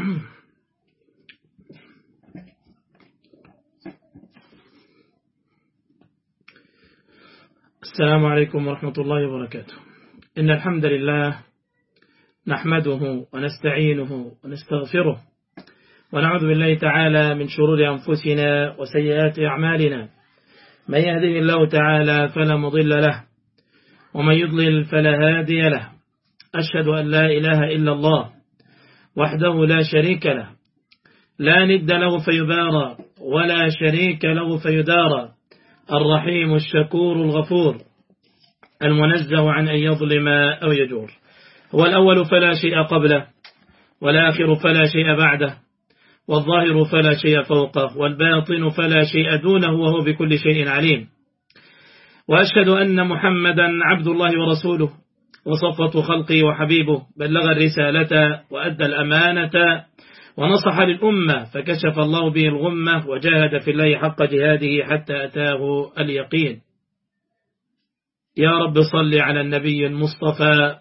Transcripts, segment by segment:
السلام عليكم ورحمة الله وبركاته إن الحمد لله نحمده ونستعينه ونستغفره ونعوذ بالله تعالى من شرور أنفسنا وسيئات أعمالنا من يهده الله تعالى فلا مضل له ومن يضلل فلا هادي له أشهد أن لا إله إلا الله وحده لا شريك له لا ند له فيبارى ولا شريك له فيدارى الرحيم الشكور الغفور المنزه عن أن يظلم أو يجور هو الأول فلا شيء قبله والآخر فلا شيء بعده والظاهر فلا شيء فوقه والباطن فلا شيء دونه وهو بكل شيء عليم وأشهد أن محمدا عبد الله ورسوله وصفة خلقه وحبيبه بلغ الرسالة وأدى الأمانة ونصح للأمة فكشف الله به الغمة وجاهد في الله حق جهاده حتى أتاه اليقين يا رب صل على النبي المصطفى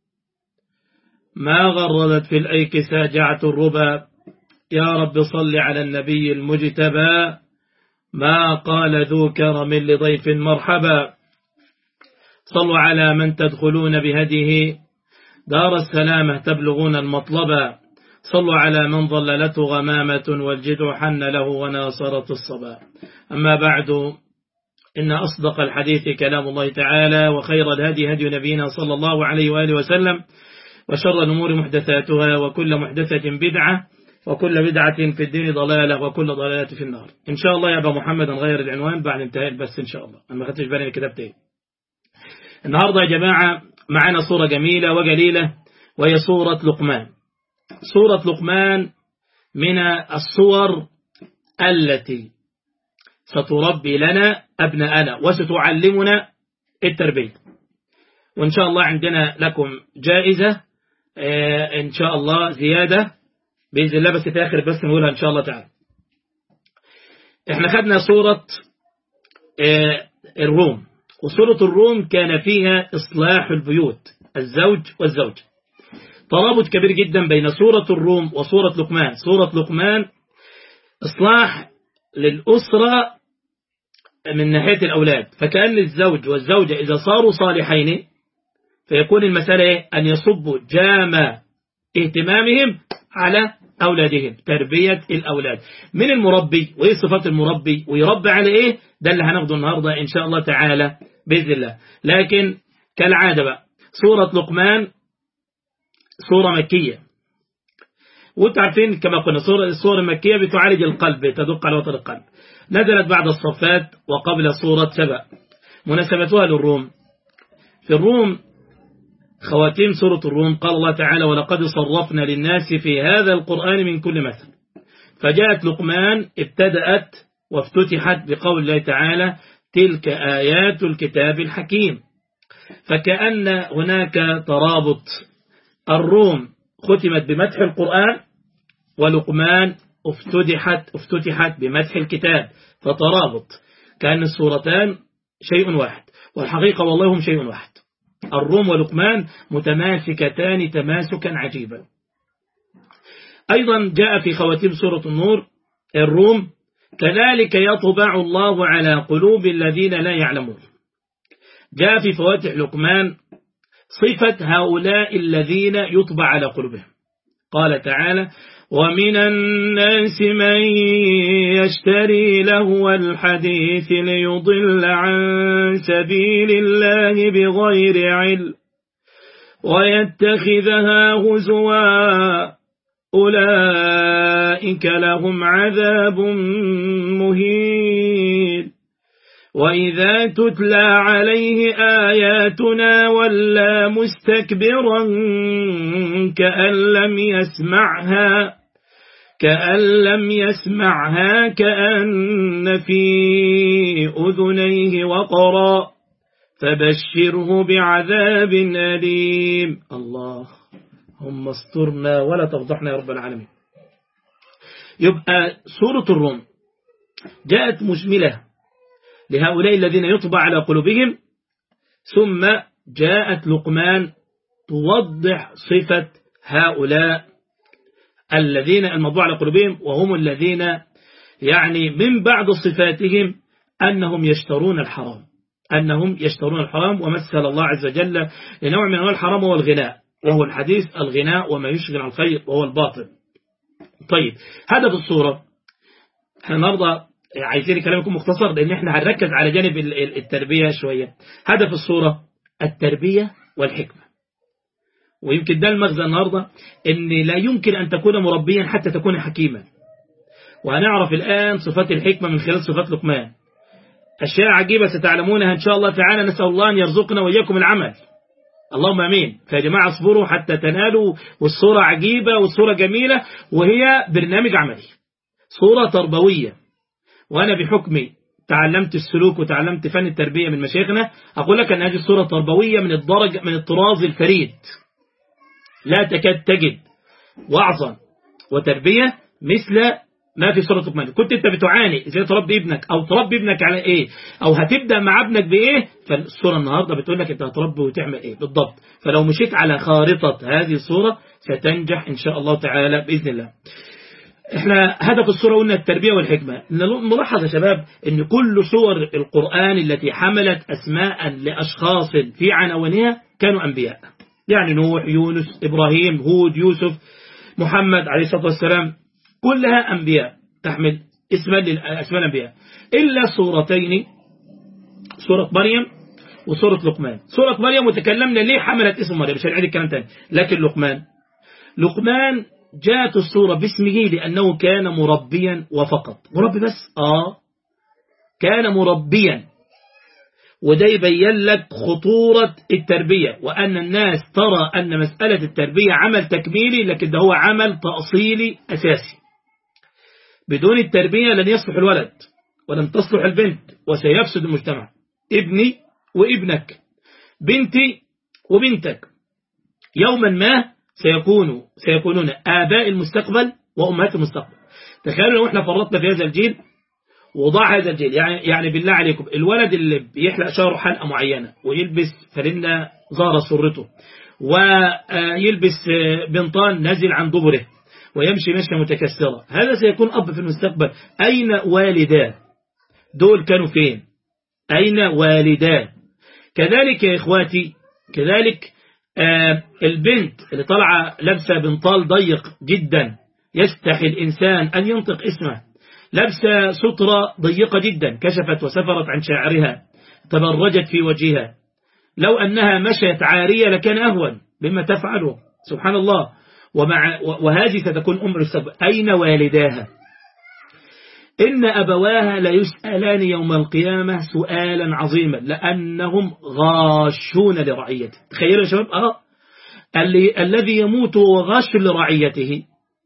ما غردت في الأيك ساجعة الربا يا رب صل على النبي المجتبى ما قال ذو كرم لضيف مرحبا صلوا على من تدخلون بهديه دار السلامة تبلغون المطلبا صلوا على من ظللته غمامة والجدع حن له وناصرة الصبا أما بعد إن أصدق الحديث كلام الله تعالى وخير الهدي هدي نبينا صلى الله عليه وآله وسلم وشر الأمور محدثاتها وكل محدثة بدعة وكل بدعة في الدين ضلالة وكل ضلالة في النار إن شاء الله يا أبا محمد نغير العنوان بعد انتهاء بس إن شاء الله أنا ما خدتش بالي الكتاب تاني النهاردة يا جماعة معنا صورة جميلة وجليلة وهي صورة لقمان صورة لقمان من الصور التي ستربي لنا أبناءنا وستعلمنا التربية وإن شاء الله عندنا لكم جائزة إن شاء الله زيادة بإذن الله بس في آخر بس نقولها إن شاء الله تعالى إحنا خدنا صورة الروم وصورة الروم كان فيها إصلاح البيوت الزوج والزوج ترابط كبير جدا بين صورة الروم وصورة لقمان صورة لقمان إصلاح للأسرة من ناحية الأولاد فكأن الزوج والزوجة إذا صاروا صالحين فيكون المسألة أن يصبوا جام اهتمامهم على أولادهم تربية الأولاد من المربي وإيه صفات المربي ويربي على إيه ده اللي هناخده النهاردة إن شاء الله تعالى بإذن الله لكن كالعادة بقى سورة لقمان سورة مكية وانت عارفين كما قلنا سورة السورة المكية بتعالج القلب تدق على وتر القلب نزلت بعد الصفات وقبل سورة سبأ مناسبتها للروم في الروم خواتيم سورة الروم قال الله تعالى ولقد صرفنا للناس في هذا القرآن من كل مثل فجاءت لقمان ابتدأت وافتتحت بقول الله تعالى تلك آيات الكتاب الحكيم فكأن هناك ترابط الروم ختمت بمدح القرآن ولقمان افتتحت افتتحت بمدح الكتاب فترابط كأن السورتان شيء واحد والحقيقة والله هم شيء واحد الروم ولقمان متماسكتان تماسكا عجيبا أيضا جاء في خواتيم سورة النور الروم كذلك يطبع الله على قلوب الذين لا يعلمون جاء في فواتح لقمان صفة هؤلاء الذين يطبع على قلوبهم قال تعالى ومن الناس من يشتري لهو الحديث ليضل عن سبيل الله بغير علم ويتخذها هزوا أولئك لهم عذاب مهين وإذا تتلى عليه آياتنا ولا مستكبرا كأن لم يسمعها كأن لم يسمعها كأن في أذنيه وقرا فبشره بعذاب أليم الله هم استرنا ولا تفضحنا يا رب العالمين يبقى سورة الروم جاءت مشملة لهؤلاء الذين يطبع على قلوبهم ثم جاءت لقمان توضح صفة هؤلاء الذين الموضوع على قلوبهم وهم الذين يعني من بعض صفاتهم أنهم يشترون الحرام أنهم يشترون الحرام ومثل الله عز وجل لنوع من أنواع الحرام هو الغناء وهو الحديث الغناء وما يشغل عن الخير وهو الباطل طيب هدف الصورة احنا النهارده عايزين كلام يكون مختصر لأن احنا هنركز على جانب التربية شوية هدف الصورة التربية والحكمة ويمكن ده المغزى النهاردة ان لا يمكن أن تكون مربيا حتى تكون حكيما وهنعرف الآن صفات الحكمة من خلال صفات لقمان أشياء عجيبة ستعلمونها إن شاء الله تعالى نسأل الله أن يرزقنا وإياكم العمل اللهم أمين فيا جماعة اصبروا حتى تنالوا والصورة عجيبة والصورة جميلة وهي برنامج عملي صورة تربوية وأنا بحكمي تعلمت السلوك وتعلمت فن التربية من مشايخنا أقول لك أن هذه الصورة تربوية من الدرجة من الطراز الفريد لا تكاد تجد وعظا وتربية مثل ما في سورة لقمان كنت انت بتعاني ازاي تربي ابنك او تربي ابنك على ايه او هتبدأ مع ابنك بايه فالسورة النهاردة بتقول لك انت هتربي وتعمل ايه بالضبط فلو مشيت على خارطة هذه الصورة ستنجح ان شاء الله تعالى بإذن الله احنا هدف الصورة قلنا التربية والحكمة نلاحظ يا شباب ان كل صور القرآن التي حملت اسماء لاشخاص في عناوينها كانوا انبياء يعني نوح يونس ابراهيم هود يوسف محمد عليه الصلاة والسلام كلها أنبياء تحمل اسما لأسماء الأنبياء إلا صورتين سورة مريم وسورة لقمان سورة مريم وتكلمنا ليه حملت اسم مريم مش هنعيد الكلام تاني لكن لقمان لقمان جاءت الصورة باسمه لأنه كان مربيا وفقط مربي بس آه كان مربيا وده يبين لك خطورة التربية وأن الناس ترى أن مسألة التربية عمل تكميلي لكن ده هو عمل تأصيلي أساسي بدون التربية لن يصلح الولد ولن تصلح البنت وسيفسد المجتمع ابني وابنك بنتي وبنتك يوما ما سيكونوا سيكونون آباء المستقبل وأمهات المستقبل تخيلوا لو احنا فرطنا في هذا الجيل وضع هذا الجيل يعني يعني بالله عليكم الولد اللي بيحلق شعره حلقة معينة ويلبس فلنة ظهر سرته ويلبس بنطان نازل عن ضبره ويمشي مشية متكسرة هذا سيكون أب في المستقبل أين والداه دول كانوا فين أين والداه كذلك يا إخواتي كذلك آه البنت اللي طالعة لابسة بنطال ضيق جدا يستحي الإنسان أن ينطق اسمه لابسة سترة ضيقة جدا كشفت وسفرت عن شعرها تبرجت في وجهها لو أنها مشت عارية لكان أهون مما تفعله سبحان الله ومع وهذه ستكون أم السبب أين والداها إن أبواها ليسألان يوم القيامة سؤالا عظيما لأنهم غاشون لرعيته تخيلوا يا شباب أه الذي يموت وغاش لرعيته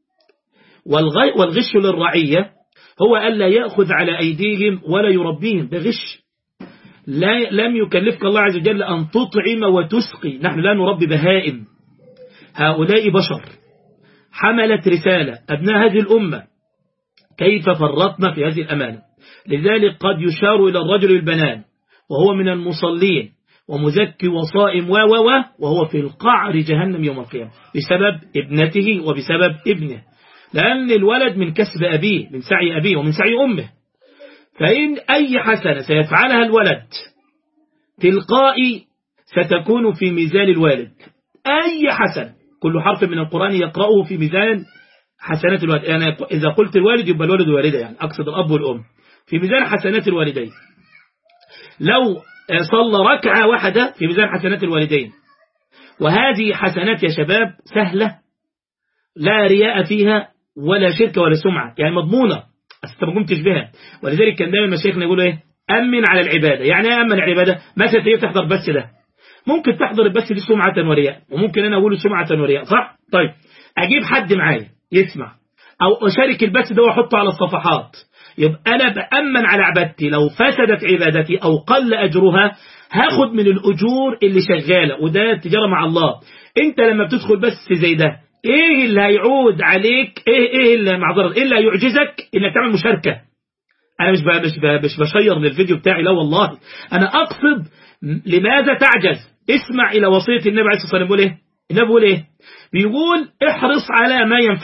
والغش للرعية هو ألا يأخذ على أيديهم ولا يربيهم بغش لا لم يكلفك الله عز وجل أن تطعم وتسقي نحن لا نربي بهائم هؤلاء بشر حملت رسالة أبناء هذه الأمة كيف فرطنا في هذه الأمانة لذلك قد يشار إلى الرجل البنان وهو من المصلين ومزكي وصائم و و وهو في القعر جهنم يوم القيامة بسبب ابنته وبسبب ابنه لأن الولد من كسب أبيه من سعي أبيه ومن سعي أمه فإن أي حسنة سيفعلها الولد تلقائي ستكون في ميزان الوالد أي حسن كل حرف من القرآن يقرأه في ميزان حسنات الوالد يعني إذا قلت الوالد يبقى الولد والوالدة يعني أقصد الأب والأم في ميزان حسنات الوالدين لو صلى ركعة واحدة في ميزان حسنات الوالدين وهذه حسنات يا شباب سهلة لا رياء فيها ولا شرك ولا سمعة يعني مضمونة أنت ما قمتش بها ولذلك كان دايما مشايخنا يقولوا ايه أمن على العبادة يعني ايه أمن العبادة مثلا تيجي تحضر بس ده ممكن تحضر البث دي سمعة ورياء وممكن أنا أقول سمعة ورياء صح طيب أجيب حد معايا يسمع أو أشارك البث ده وأحطه على الصفحات يبقى أنا بأمن على عبادتي لو فسدت عبادتي أو قل أجرها هاخد من الأجور اللي شغالة وده تجارة مع الله أنت لما بتدخل بس زي ده ايه اللي هيعود عليك ايه ايه اللي معذرة ايه اللي هيعجزك انك تعمل مشاركة انا مش مش مش بشير للفيديو بتاعي لا والله انا اقصد لماذا تعجز اسمع الى وصية النبي عليه الصلاة والسلام بيقول ايه النبي بيقول ايه بيقول احرص على ما ينفعك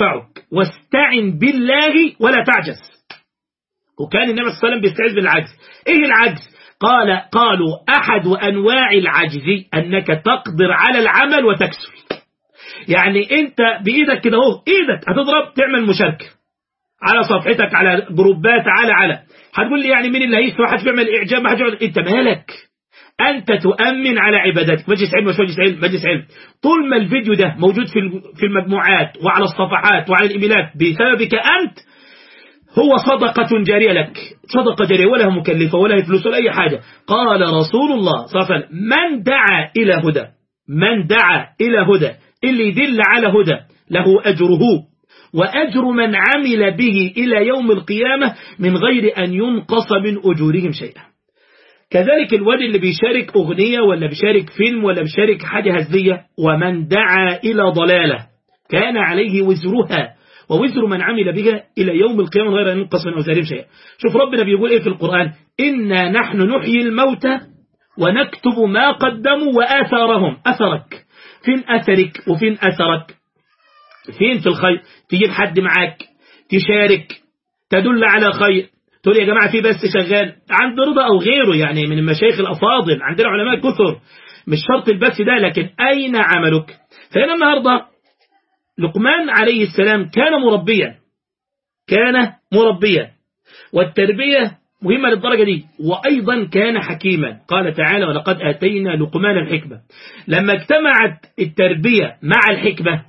واستعن بالله ولا تعجز وكان النبي صلى الله عليه وسلم بيستعذ بالعجز ايه العجز قال قالوا احد انواع العجز انك تقدر على العمل وتكسل يعني انت بايدك كده اهو ايدك هتضرب تعمل مشاركه على صفحتك على جروبات على على هتقول لي يعني مين اللي هيسمع واحد بيعمل اعجاب ما حد انت مالك أنت تؤمن على عبادتك مجلس علم مش مجلس علم مجلس علم طول ما الفيديو ده موجود في في المجموعات وعلى الصفحات وعلى الإيميلات بسببك أنت هو صدقة جارية لك صدقة جارية ولا هي مكلفة ولا هي فلوس ولا أي حاجة قال رسول الله صلى الله عليه وسلم من دعا إلى هدى من دعا إلى هدى اللي يدل على هدى له أجره وأجر من عمل به إلى يوم القيامة من غير أن ينقص من أجورهم شيئا كذلك الواد اللي بيشارك أغنية ولا بيشارك فيلم ولا بيشارك حاجة هزلية ومن دعا إلى ضلالة كان عليه وزرها ووزر من عمل بها إلى يوم القيامة غير أن ينقص من أوزارهم شيئا شوف ربنا بيقول إيه في القرآن إنا نحن نحيي الموتى ونكتب ما قدموا وآثارهم أثرك فين أثرك وفين أثرك فين في الخير تجيب حد معاك تشارك تدل على خير تقول يا جماعة في بس شغال عند رضا أو غيره يعني من المشايخ الأفاضل عندنا علماء كثر مش شرط البث ده لكن أين عملك فهنا النهاردة لقمان عليه السلام كان مربيا كان مربيا والتربية مهمة للدرجة دي وأيضا كان حكيما قال تعالى ولقد آتينا لقمان الحكمة لما اجتمعت التربية مع الحكمة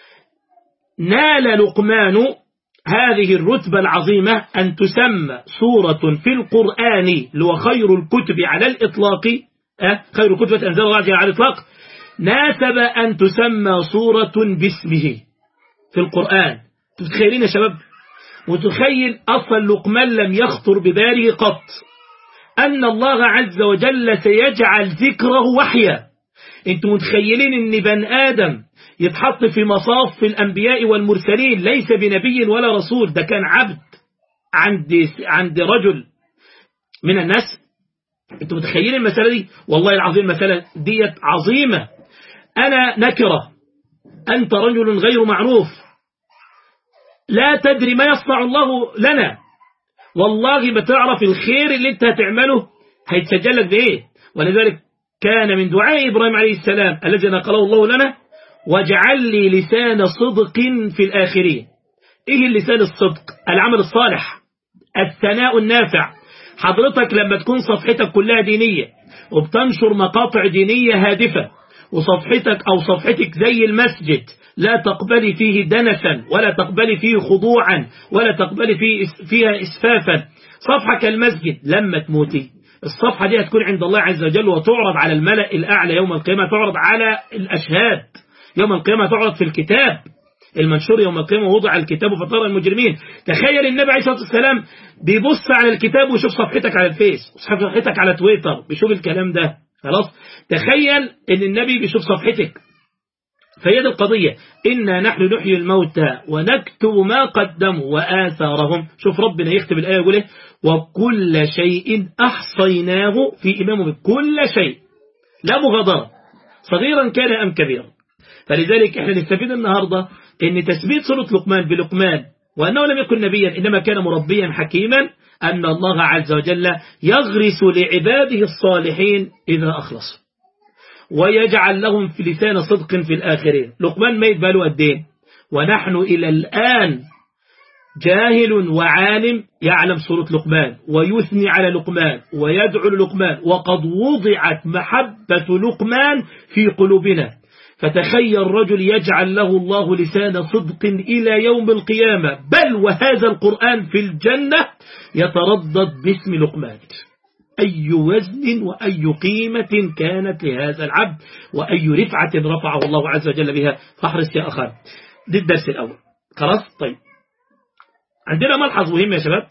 نال لقمان هذه الرتبة العظيمة أن تسمى سورة في القرآن اللي هو خير الكتب على الإطلاق أه؟ خير الكتب أنزل الله على الإطلاق ناسب أن تسمى سورة باسمه في القرآن تتخيلين يا شباب وتخيل أصلا لقمان لم يخطر بباله قط أن الله عز وجل سيجعل ذكره وحيا انتم متخيلين ان بن آدم يتحط في مصاف الأنبياء والمرسلين ليس بنبي ولا رسول ده كان عبد عند عند رجل من الناس انتم متخيلين المسألة دي والله العظيم المسألة ديت عظيمة أنا نكرة أنت رجل غير معروف لا تدري ما يصنع الله لنا والله بتعرف الخير اللي انت هتعمله هيتسجل لك بإيه ولذلك كان من دعاء إبراهيم عليه السلام الذي نقله الله لنا واجعل لي لسان صدق في الآخرين إيه اللسان الصدق العمل الصالح الثناء النافع حضرتك لما تكون صفحتك كلها دينية وبتنشر مقاطع دينية هادفة وصفحتك أو صفحتك زي المسجد لا تقبلي فيه دنسا ولا تقبلي فيه خضوعا ولا تقبلي فيه فيها إسفافا صفحة كالمسجد لما تموتي الصفحة دي هتكون عند الله عز وجل وتعرض على الملأ الأعلى يوم القيامة تعرض على الأشهاد يوم القيامة تعرض في الكتاب المنشور يوم القيامة وضع الكتاب فترى المجرمين تخيل النبي عليه الصلاة والسلام بيبص على الكتاب ويشوف صفحتك على الفيس صفحتك على تويتر بيشوف الكلام ده خلاص تخيل ان النبي بيشوف صفحتك فهي دي القضية إنا نحن نحيي الموتى ونكتب ما قدموا وآثارهم شوف ربنا يكتب الآية يقول إيه وكل شيء أحصيناه في إمامه كل شيء لا مغادرة صغيرا كان أم كبيرا فلذلك احنا نستفيد النهاردة ان تثبيت سورة لقمان بلقمان وأنه لم يكن نبيا إنما كان مربيا حكيما أن الله عز وجل يغرس لعباده الصالحين إذا أخلصوا ويجعل لهم في لسان صدق في الآخرين لقمان ما يتبالوا الدين ونحن إلى الآن جاهل وعالم يعلم سورة لقمان ويثني على لقمان ويدعو لقمان وقد وضعت محبة لقمان في قلوبنا فتخيل رجل يجعل له الله لسان صدق إلى يوم القيامة بل وهذا القرآن في الجنة يتردد باسم لقمان أي وزن وأي قيمة كانت لهذا العبد وأي رفعة رفعه الله عز وجل بها فاحرص يا أخان دي الدرس الأول خلاص طيب عندنا ملحظ مهم يا شباب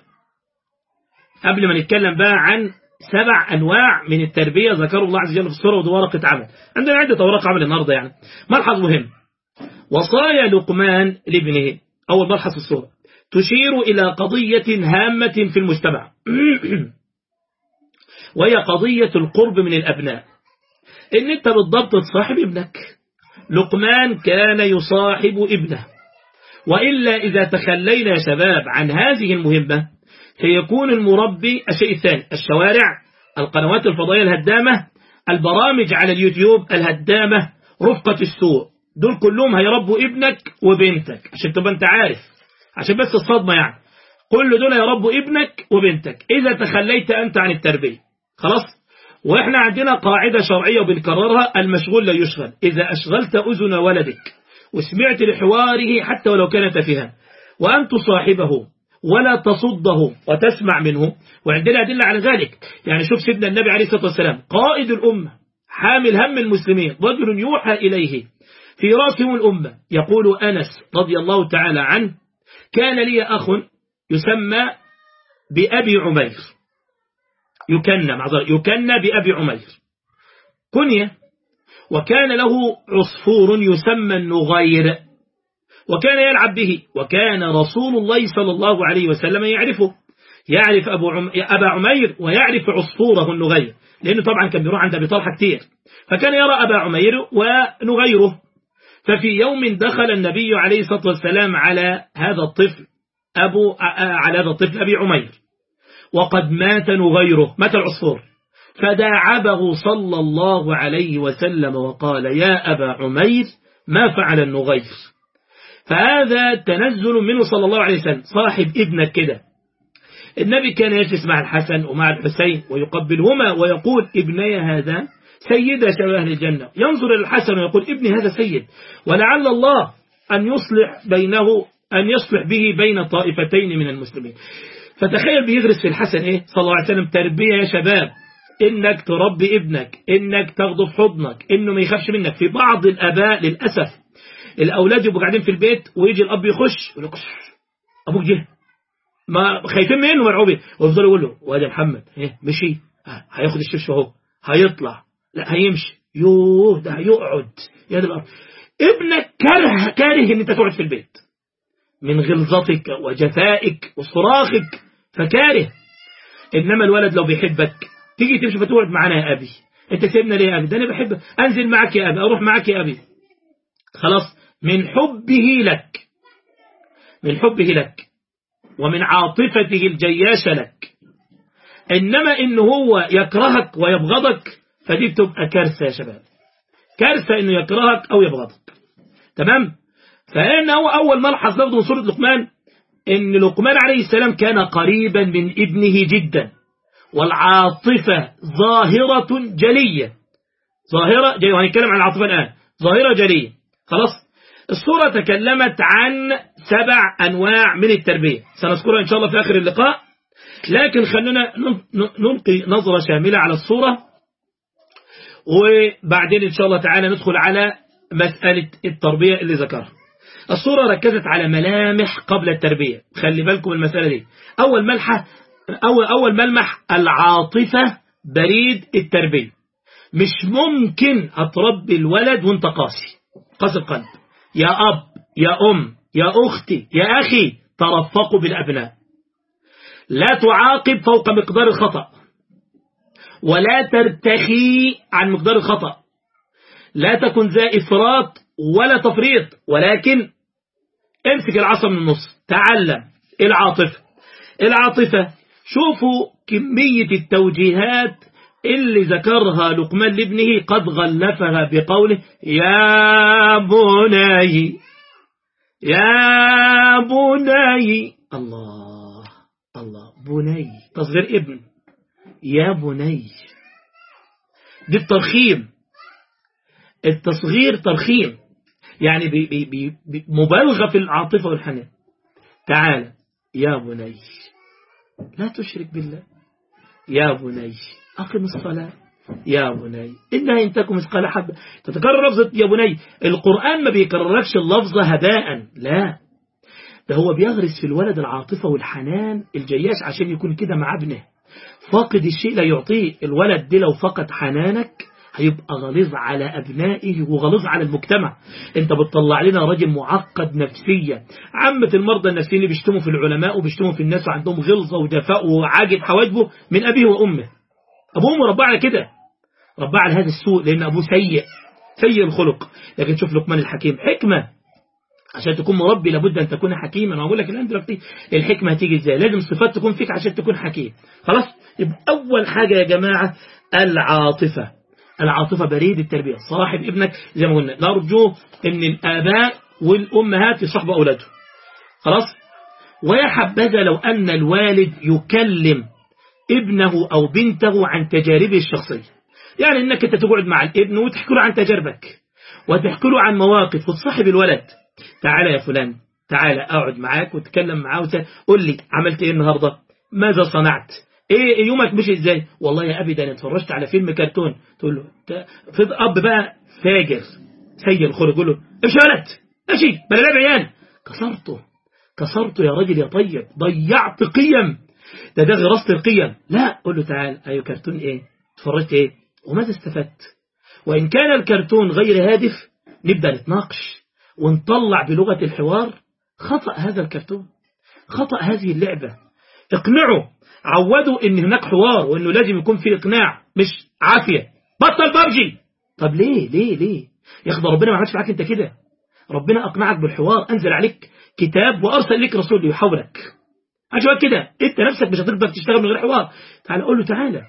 قبل ما نتكلم بقى عن سبع أنواع من التربية ذكروا الله عز وجل في السورة ودي ورقة عمل عندنا عدة ورق عمل النهاردة يعني ملحظ مهم وصايا لقمان لابنه أول ملحظ في السورة تشير إلى قضية هامة في المجتمع وهي قضية القرب من الأبناء إن أنت بالضبط تصاحب ابنك لقمان كان يصاحب ابنه وإلا إذا تخلينا يا شباب عن هذه المهمة فيكون المربي الشيء الثاني الشوارع القنوات الفضائية الهدامة البرامج على اليوتيوب الهدامة رفقة السوء دول كلهم هيربوا ابنك وبنتك عشان تبقى انت عارف عشان بس الصدمة يعني كل دول هيربوا ابنك وبنتك إذا تخليت أنت عن التربية خلاص وإحنا عندنا قاعدة شرعية وبنكررها المشغول لا يشغل إذا أشغلت أذن ولدك وسمعت لحواره حتى ولو كان تافها وأن تصاحبه ولا تصده وتسمع منه وعندنا أدلة على ذلك يعني شوف سيدنا النبي عليه الصلاة والسلام قائد الأمة حامل هم المسلمين رجل يوحى إليه في راسهم الأمة يقول أنس رضي الله تعالى عنه كان لي أخ يسمى بأبي عمير يكنى معذرة يكنى بأبي عمير كنية وكان له عصفور يسمى النغير وكان يلعب به وكان رسول الله صلى الله عليه وسلم يعرفه يعرف أبو عم... أبا عمير ويعرف عصفوره النغير لأنه طبعا كان بيروح عند أبي طلحة كتير فكان يرى أبا عمير ونغيره ففي يوم دخل النبي عليه الصلاة والسلام على هذا الطفل أبو على هذا الطفل أبي عمير وقد مات نغيره مات العصفور فداعبه صلى الله عليه وسلم وقال يا أبا عمير ما فعل النغير فهذا تنزل منه صلى الله عليه وسلم صاحب ابنك كده النبي كان يجلس مع الحسن ومع الحسين ويقبلهما ويقول ابني هذا سيد شباب أهل الجنة ينظر إلى الحسن ويقول ابني هذا سيد ولعل الله أن يصلح بينه أن يصلح به بين طائفتين من المسلمين فتخيل بيدرس في الحسن إيه صلى الله عليه وسلم تربية يا شباب إنك تربي ابنك إنك تاخده في حضنك إنه ما يخافش منك في بعض الآباء للأسف الأولاد يبقوا قاعدين في البيت ويجي الأب يخش يقول لك أبوك جه ما خايفين منه مرعوبين ويفضلوا يقول له وادي محمد ايه مشي هياخد الشبشب اهو هيطلع لا هيمشي يوه ده هيقعد يا الأرض ابنك كاره كاره ان انت تقعد في البيت من غلظتك وجفائك وصراخك فكاره انما الولد لو بيحبك تيجي تمشي فتقعد معانا يا ابي انت سيبنا ليه يا ابي ده انا بحبك انزل معك يا ابي اروح معك يا ابي خلاص من حبه لك من حبه لك ومن عاطفته الجياشة لك إنما إن هو يكرهك ويبغضك فدي بتبقى كارثة يا شباب كارثة إنه يكرهك أو يبغضك تمام فإن هو أول ملحظ ناخده من سورة لقمان إن لقمان عليه السلام كان قريبا من ابنه جدا والعاطفة ظاهرة جلية ظاهرة جاي وهنتكلم عن العاطفة الآن ظاهرة جلية خلاص الصورة تكلمت عن سبع أنواع من التربية سنذكرها إن شاء الله في آخر اللقاء لكن خلونا نلقي نظرة شاملة على الصورة وبعدين إن شاء الله تعالى ندخل على مسألة التربية اللي ذكرها الصورة ركزت على ملامح قبل التربية خلي بالكم المسألة دي أول ملحة أول, أول ملمح العاطفة بريد التربية مش ممكن هتربي الولد وانت قاسي قاسي القلب يا أب يا أم يا أختي يا أخي ترفقوا بالأبناء لا تعاقب فوق مقدار الخطأ ولا ترتخي عن مقدار الخطأ لا تكن ذا إفراط ولا تفريط ولكن امسك العصا من النص تعلم العاطفة العاطفة شوفوا كمية التوجيهات اللي ذكرها لقمان لابنه قد غلفها بقوله يا بني يا بني الله الله بني تصغير ابن يا بني دي الترخيم التصغير ترخيم يعني بي بي بي مبالغة في العاطفة والحنان تعال يا بني لا تشرك بالله يا بني أقم الصلاة يا بني إنها إن تكن مثقال حبة تتكرر لفظة يا بني القرآن ما بيكرركش اللفظة هباء لا ده هو بيغرس في الولد العاطفة والحنان الجياش عشان يكون كده مع ابنه فاقد الشيء لا يعطيه الولد دي لو فقد حنانك هيبقى غليظ على أبنائه وغليظ على المجتمع انت بتطلع لنا راجل معقد نفسيا عامة المرضى النفسيين اللي بيشتموا في العلماء وبيشتموا في الناس وعندهم غلظة وجفاء وعاجب حواجبه من أبيه وأمه أبوه مربع على كده ربع على هذا السوء لأن أبوه سيء سيء الخلق لكن شوف لقمان الحكيم حكمة عشان تكون مربي لابد أن تكون حكيما أنا أقول لك الآن دلوقتي الحكمة هتيجي إزاي لازم صفات تكون فيك عشان تكون حكيم خلاص يبقى أول حاجة يا جماعة العاطفة العاطفة بريد التربية صاحب ابنك زي ما قلنا نرجو أن الآباء والأمهات يصحبوا أولاده خلاص ويا حبذا لو أن الوالد يكلم ابنه أو بنته عن تجاربه الشخصية يعني أنك أنت تقعد مع الابن وتحكي له عن تجاربك وتحكي له عن مواقف وتصاحب الولد تعالى يا فلان تعالى أقعد معاك وتكلم معاه قول لي عملت إيه النهاردة ماذا صنعت ايه يومك مشي ازاي والله يا ابي ده انا اتفرجت على فيلم كرتون تقول له في اب بقى فاجر سيء الخلق يقول له امشي يا ولد امشي بلا لعب عيال كسرته كسرته يا راجل يا طيب ضيعت قيم ده ده غرست القيم لا قول له تعال ايوه كرتون ايه اتفرجت ايه وماذا استفدت وان كان الكرتون غير هادف نبدا نتناقش ونطلع بلغه الحوار خطا هذا الكرتون خطا هذه اللعبه اقنعه عودوا ان هناك حوار وانه لازم يكون في اقناع مش عافية بطل بابجي طب ليه ليه ليه يا اخي ربنا ما عملش معاك انت كده ربنا اقنعك بالحوار انزل عليك كتاب وارسل لك رسول يحاورك عشان كده انت نفسك مش هتقدر تشتغل من غير حوار تعال قول له تعالى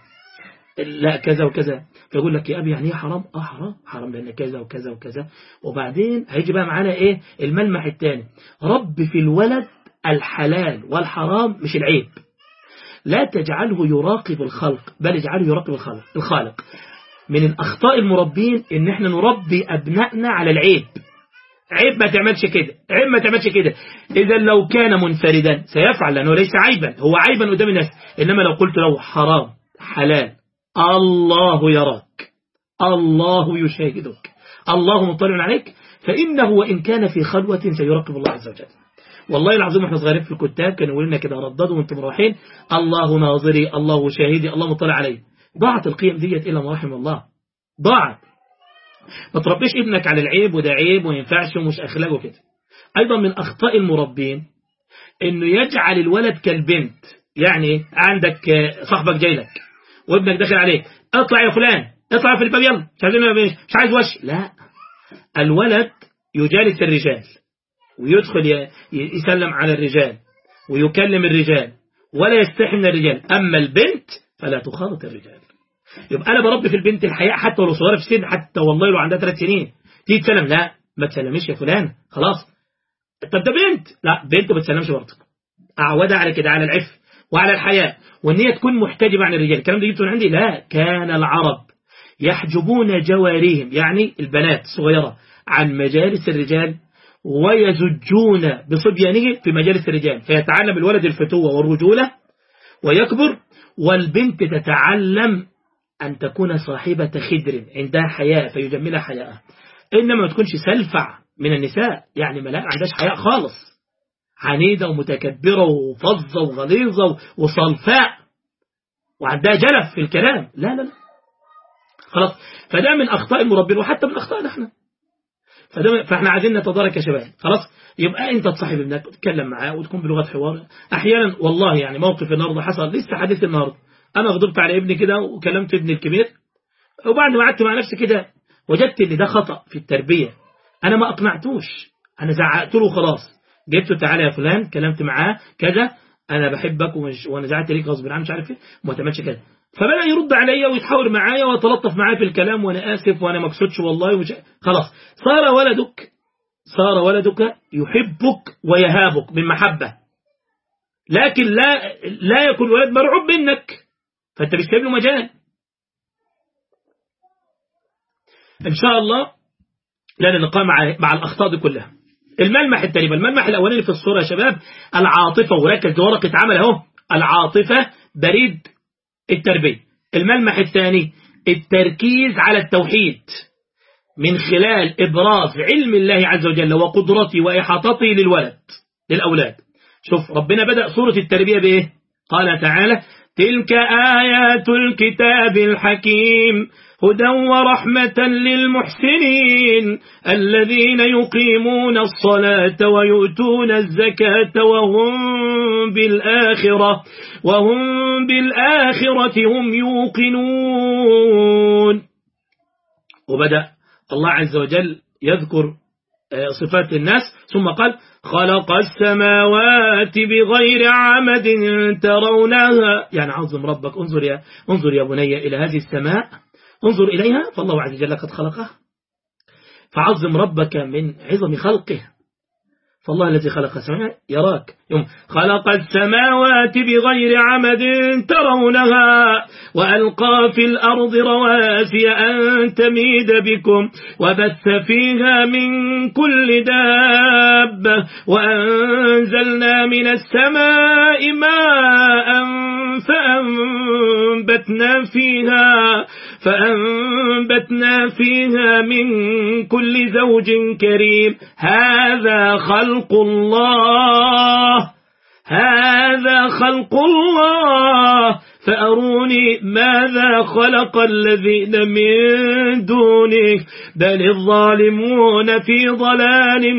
لا كذا وكذا فيقول لك يا ابي يعني ايه حرام اه حرام حرام لان كذا وكذا وكذا وبعدين هيجي بقى معانا ايه الملمح الثاني رب في الولد الحلال والحرام مش العيب لا تجعله يراقب الخلق بل اجعله يراقب الخلق الخالق من الأخطاء المربين إن احنا نربي أبنائنا على العيب عيب ما تعملش كده عيب ما تعملش كده إذا لو كان منفردا سيفعل لأنه ليس عيبا هو عيبا قدام الناس إنما لو قلت له حرام حلال الله يراك الله يشاهدك الله مطلع عليك فإنه وإن كان في خلوة سيراقب الله عز وجل والله العظيم احنا صغيرين في الكتاب كانوا يقولوا لنا كده رددوا وانتم مروحين الله ناظري الله شاهدي الله مطلع علي ضاعت القيم ديت إلا ما رحم الله ضاعت ما تربيش ابنك على العيب وده عيب وما ينفعش ومش أخلاق وكده أيضا من أخطاء المربين إنه يجعل الولد كالبنت يعني عندك صاحبك جاي لك وابنك داخل عليك اطلع يا فلان اطلع في الباب يلا مش عايز مش عايز وش لا الولد يجالس الرجال ويدخل يسلم على الرجال ويكلم الرجال ولا يستحي من الرجال أما البنت فلا تخالط الرجال يبقى أنا بربي في البنت الحياء حتى ولو صغيرة في السن حتى والله لو عندها ثلاث سنين تيجي تسلم لا ما تسلمش يا فلان خلاص طب ده بنت لا بنت ما تسلمش برضه أعودها على كده على العف وعلى الحياء وان هي تكون محتجبة عن الرجال الكلام ده جبته من عندي لا كان العرب يحجبون جواريهم يعني البنات الصغيرة عن مجالس الرجال ويزجون بصبيانه في مجالس الرجال فيتعلم الولد الفتوة والرجولة ويكبر والبنت تتعلم أن تكون صاحبة خدر عندها حياء فيجملها حياءها إنما ما تكونش سلفع من النساء يعني ما عندهاش حياء خالص عنيدة ومتكبرة وفظة وغليظة وصلفاء وعندها جلف في الكلام لا لا لا خلاص فده من أخطاء المربين وحتى من أخطائنا احنا فاحنا عايزين نتدارك يا شباب خلاص يبقى انت تصاحب ابنك وتتكلم معاه وتكون بلغه حوار احيانا والله يعني موقف النهارده حصل لسه حديث النهارده انا غضبت على ابني كده وكلمت ابني الكبير وبعد ما قعدت مع نفسي كده وجدت ان ده خطأ في التربية انا ما اقنعتوش انا زعقت له خلاص جبته تعالى يا فلان كلمت معاه كذا انا بحبك ومش وانا زعلت ليك غصب عني مش عارف ايه وما تعملش كده فبدأ يرد عليا ويتحاور معايا ويتلطف معايا في الكلام وانا اسف وانا ما اقصدش والله ومش خلاص صار ولدك صار ولدك يحبك ويهابك من محبة لكن لا لا يكون الولد مرعوب منك فانت مش له مجال ان شاء الله لنا نقام مع مع الاخطاء دي كلها الملمح التاني الملمح الاولاني في الصوره يا شباب العاطفه وركز ورقه عمل اهو العاطفه بريد التربيه الملمح الثاني التركيز على التوحيد من خلال إبراز علم الله عز وجل وقدرته وإحاطته للولد للأولاد شوف ربنا بدأ سورة التربية بإيه قال تعالى تلك آيات الكتاب الحكيم هدى ورحمة للمحسنين الذين يقيمون الصلاة ويؤتون الزكاة وهم بالآخرة وهم بالآخرة هم يوقنون وبدأ الله عز وجل يذكر صفات الناس ثم قال خلق السماوات بغير عمد ترونها يعني عظم ربك انظر يا, انظر يا بني إلى هذه السماء انظر إليها فالله عز وجل قد خلقها فعظم ربك من عظم خلقه فالله الذي خلق السماء يراك يوم خلق السماوات بغير عمد ترونها وألقى في الأرض رواسي أن تميد بكم وبث فيها من كل دابة وأنزلنا من السماء ماء فأنبتنا فيها فأنبتنا فيها من كل زوج كريم هذا خلق الله هذا خلق الله فأروني ماذا خلق الذين من دونه بل الظالمون في ضلال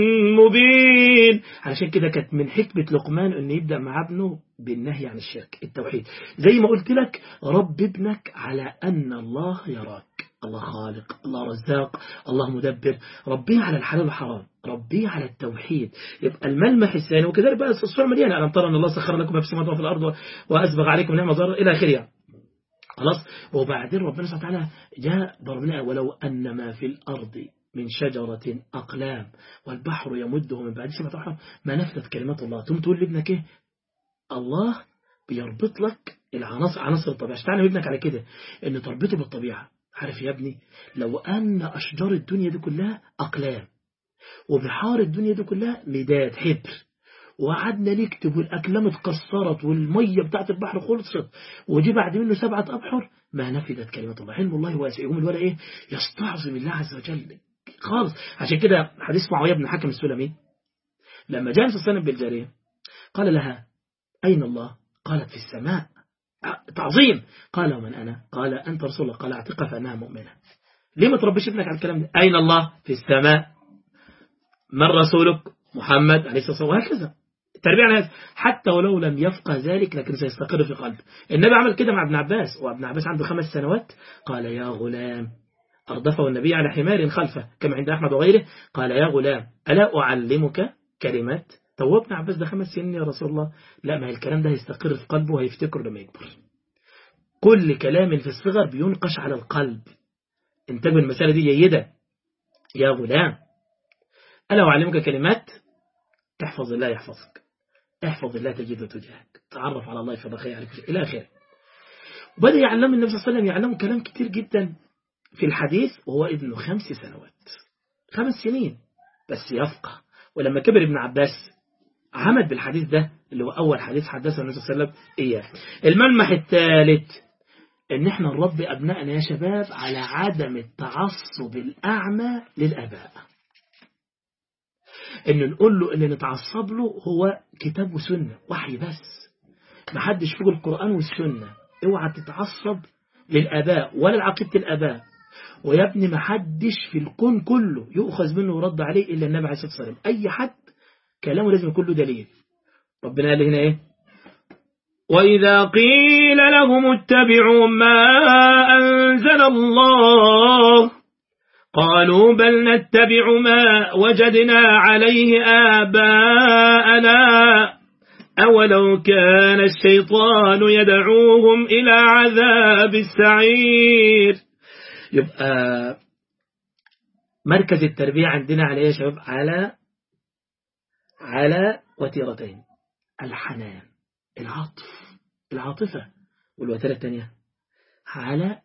مبين عشان كده كانت من حكمة لقمان أن يبدأ مع ابنه بالنهي عن الشرك التوحيد زي ما قلت لك رب ابنك على أن الله يراك الله خالق الله رزاق الله مدبر ربيه على الحلال والحرام ربيه على التوحيد يبقى الملمح الثاني وكذلك بقى الصورة مليانة ألم ترى أن الله سخر لكم ما في السماوات وفي الأرض وأسبغ عليكم نعمة ضرر إلى آخره خلاص وبعدين ربنا سبحانه وتعالى جاء ضربنا ولو أن ما في الأرض من شجرة أقلام والبحر يمده من بعد سبعة أحرام ما نفذت كلمات الله ثم تقول لابنك إيه الله بيربط لك العناصر عناصر الطبيعة تعلم ابنك على كده ان تربطه بالطبيعة عارف يا ابني لو أن أشجار الدنيا دي كلها أقلام وبحار الدنيا دي كلها مداد حبر وقعدنا نكتب والأكلام اتكسرت والمية بتاعت البحر خلصت وجي بعد منه سبعة أبحر ما نفذت كلمة الله علم الله واسع يقوم الولد إيه يستعظم الله عز وجل خالص عشان كده حديث معاوية بن حكم السلمي لما جاء صلى الله عليه وسلم بالجارية قال لها أين الله قالت في السماء تعظيم قال ومن أنا قال أنت رسول الله قال اعتقها فأنها مؤمنة ليه ما تربيش ابنك على الكلام ده أين الله في السماء من رسولك محمد عليه الصلاة والسلام وهكذا التربية على هذا حتى ولو لم يفقه ذلك لكن سيستقر في قلبه النبي عمل كده مع ابن عباس وابن عباس عنده خمس سنوات قال يا غلام أردفه النبي على حمار خلفه كما عند أحمد وغيره قال يا غلام ألا أعلمك كلمات تو ابن عباس ده خمس سنين يا رسول الله لا ما الكلام ده هيستقر في قلبه وهيفتكره لما يكبر كل كلام في الصغر بينقش على القلب انتبه المسألة دي جيدة يا غلام ألا أعلمك كلمات تحفظ الله يحفظك احفظ الله تجد تجاهك تعرف على الله فبخي عليك إلى آخره وبدأ يعلم النبي صلى الله عليه وسلم يعلمه كلام كتير جدا في الحديث وهو ابن خمس سنوات خمس سنين بس يفقه ولما كبر ابن عباس عمد بالحديث ده اللي هو أول حديث حدثه النبي صلى الله عليه وسلم إياه الملمح الثالث إن إحنا نربي أبنائنا يا شباب على عدم التعصب الأعمى للآباء إن نقول له إن نتعصب له هو كتاب وسنة وحي بس محدش فوق القرآن والسنة اوعى تتعصب للآباء ولا لعقيدة الآباء ويا ابني محدش في الكون كله يؤخذ منه ورد عليه إلا النبي عليه الصلاة والسلام أي حد كلامه لازم يكون له دليل ربنا قال هنا ايه وإذا قيل لهم اتبعوا ما أنزل الله قالوا بل نتبع ما وجدنا عليه آباءنا أولو كان الشيطان يدعوهم إلى عذاب السعير يبقى مركز التربية عندنا عليه يا شباب على على وتيرتين الحنان العطف العاطفة والوتيرة الثانية على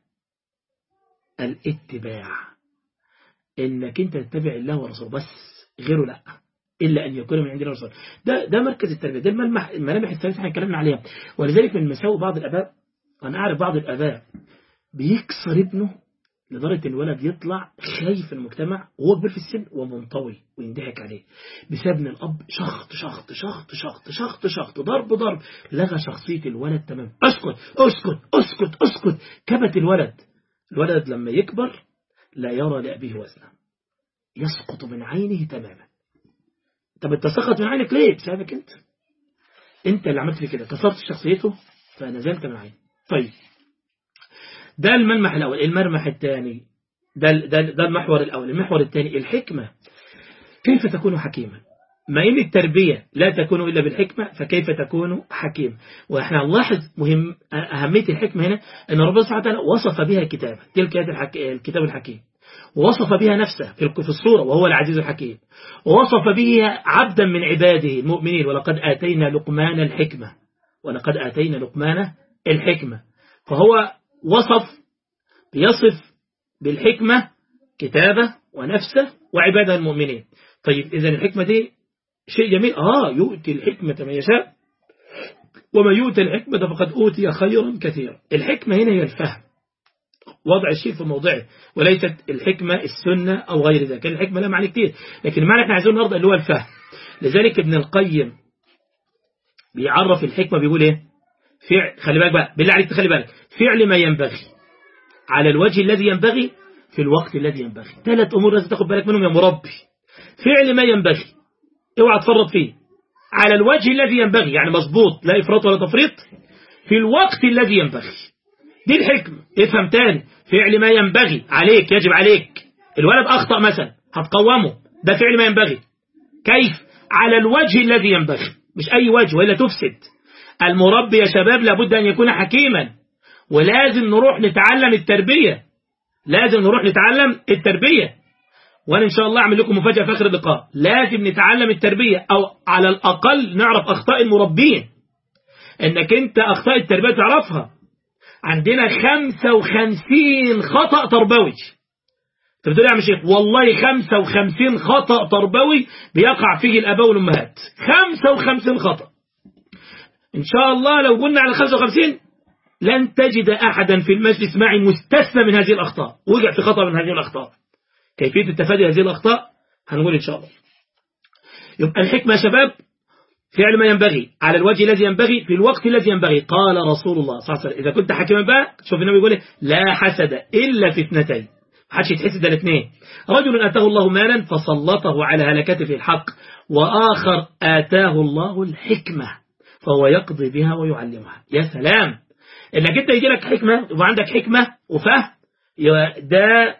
الاتباع انك انت تتبع الله ورسوله بس غيره لا إلا أن يكون من عند الله ورسوله ده, ده مركز التربية ده الملمح الملامح الثالثة احنا اتكلمنا عليها ولذلك من مساوئ بعض الآباء أنا أعرف بعض الآباء بيكسر ابنه لدرجة ان الولد يطلع خايف في المجتمع وهو كبير في السن ومنطوي ويندهك عليه بسبب ان الأب شخط شخط شخط شخط شخط شخط ضرب ضرب لغى شخصية الولد تمام اسكت اسكت اسكت اسكت كبت الولد الولد لما يكبر لا يرى لأبيه وزنا يسقط من عينه تماما طب انت سقط من عينك ليه بسببك انت انت اللي عملت لي كده كسرت شخصيته فنزلت من عينه طيب ده الملمح الأول الملمح الثاني ده, ده, ده المحور الأول المحور الثاني الحكمة كيف تكون حكيما ما إن التربية لا تكون إلا بالحكمة فكيف تكون حكيم وإحنا نلاحظ مهم أهمية الحكمة هنا أن ربنا سبحانه وتعالى وصف بها كتابه تلك الكتاب الحكيم ووصف بها نفسه في الصورة وهو العزيز الحكيم ووصف به عبدا من عباده المؤمنين ولقد آتينا لقمان الحكمة ولقد آتينا لقمان الحكمة فهو وصف بيصف بالحكمة كتابه ونفسه وعباده المؤمنين طيب إذا الحكمة دي شيء جميل آه يؤتي الحكمة من يشاء وما يؤتي الحكمة فقد أوتي خيرا كثيرا الحكمة هنا هي الفهم وضع الشيء في موضعه وليست الحكمة السنة أو غير ذلك الحكمة لا معنى كتير لكن المعنى احنا عايزين النهارده اللي هو الفهم لذلك ابن القيم بيعرف الحكمة بيقول ايه فعل خلي بالك بقى بالله عليك تخلي بالك فعل ما ينبغي على الوجه الذي ينبغي في الوقت الذي ينبغي ثلاث أمور لازم تاخد بالك منهم يا مربي فعل ما ينبغي اوعى تفرط فيه على الوجه الذي ينبغي يعني مظبوط لا إفراط ولا تفريط في الوقت الذي ينبغي دي الحكمة افهم تاني فعل ما ينبغي عليك يجب عليك الولد أخطأ مثلا هتقومه ده فعل ما ينبغي كيف على الوجه الذي ينبغي مش أي وجه وإلا تفسد المربي يا شباب لابد أن يكون حكيما ولازم نروح نتعلم التربية لازم نروح نتعلم التربية وأنا إن شاء الله أعمل لكم مفاجأة في آخر اللقاء لازم نتعلم التربية أو على الأقل نعرف أخطاء المربين إنك أنت أخطاء التربية تعرفها عندنا 55 خطأ تربوي انت بتقول يا عم شيخ والله 55 خطأ تربوي بيقع فيه الآباء والأمهات 55 خطأ إن شاء الله لو قلنا على 55 لن تجد أحدا في المجلس معي مستثنى من هذه الأخطاء وقع في خطأ من هذه الأخطاء كيفية التفادي هذه الأخطاء هنقول إن شاء الله يبقى الحكمة يا شباب فعل ما ينبغي على الوجه الذي ينبغي في الوقت الذي ينبغي قال رسول الله صلى الله عليه وسلم إذا كنت حكيما بقى شوف النبي يقول لا حسد إلا في اثنتين حدش يتحسد الاثنين رجل أتاه الله مالا فسلطه على هلكته في الحق وآخر آتاه الله الحكمة فهو يقضي بها ويعلمها يا سلام انك انت يجي لك حكمة وعندك حكمة وفهم ده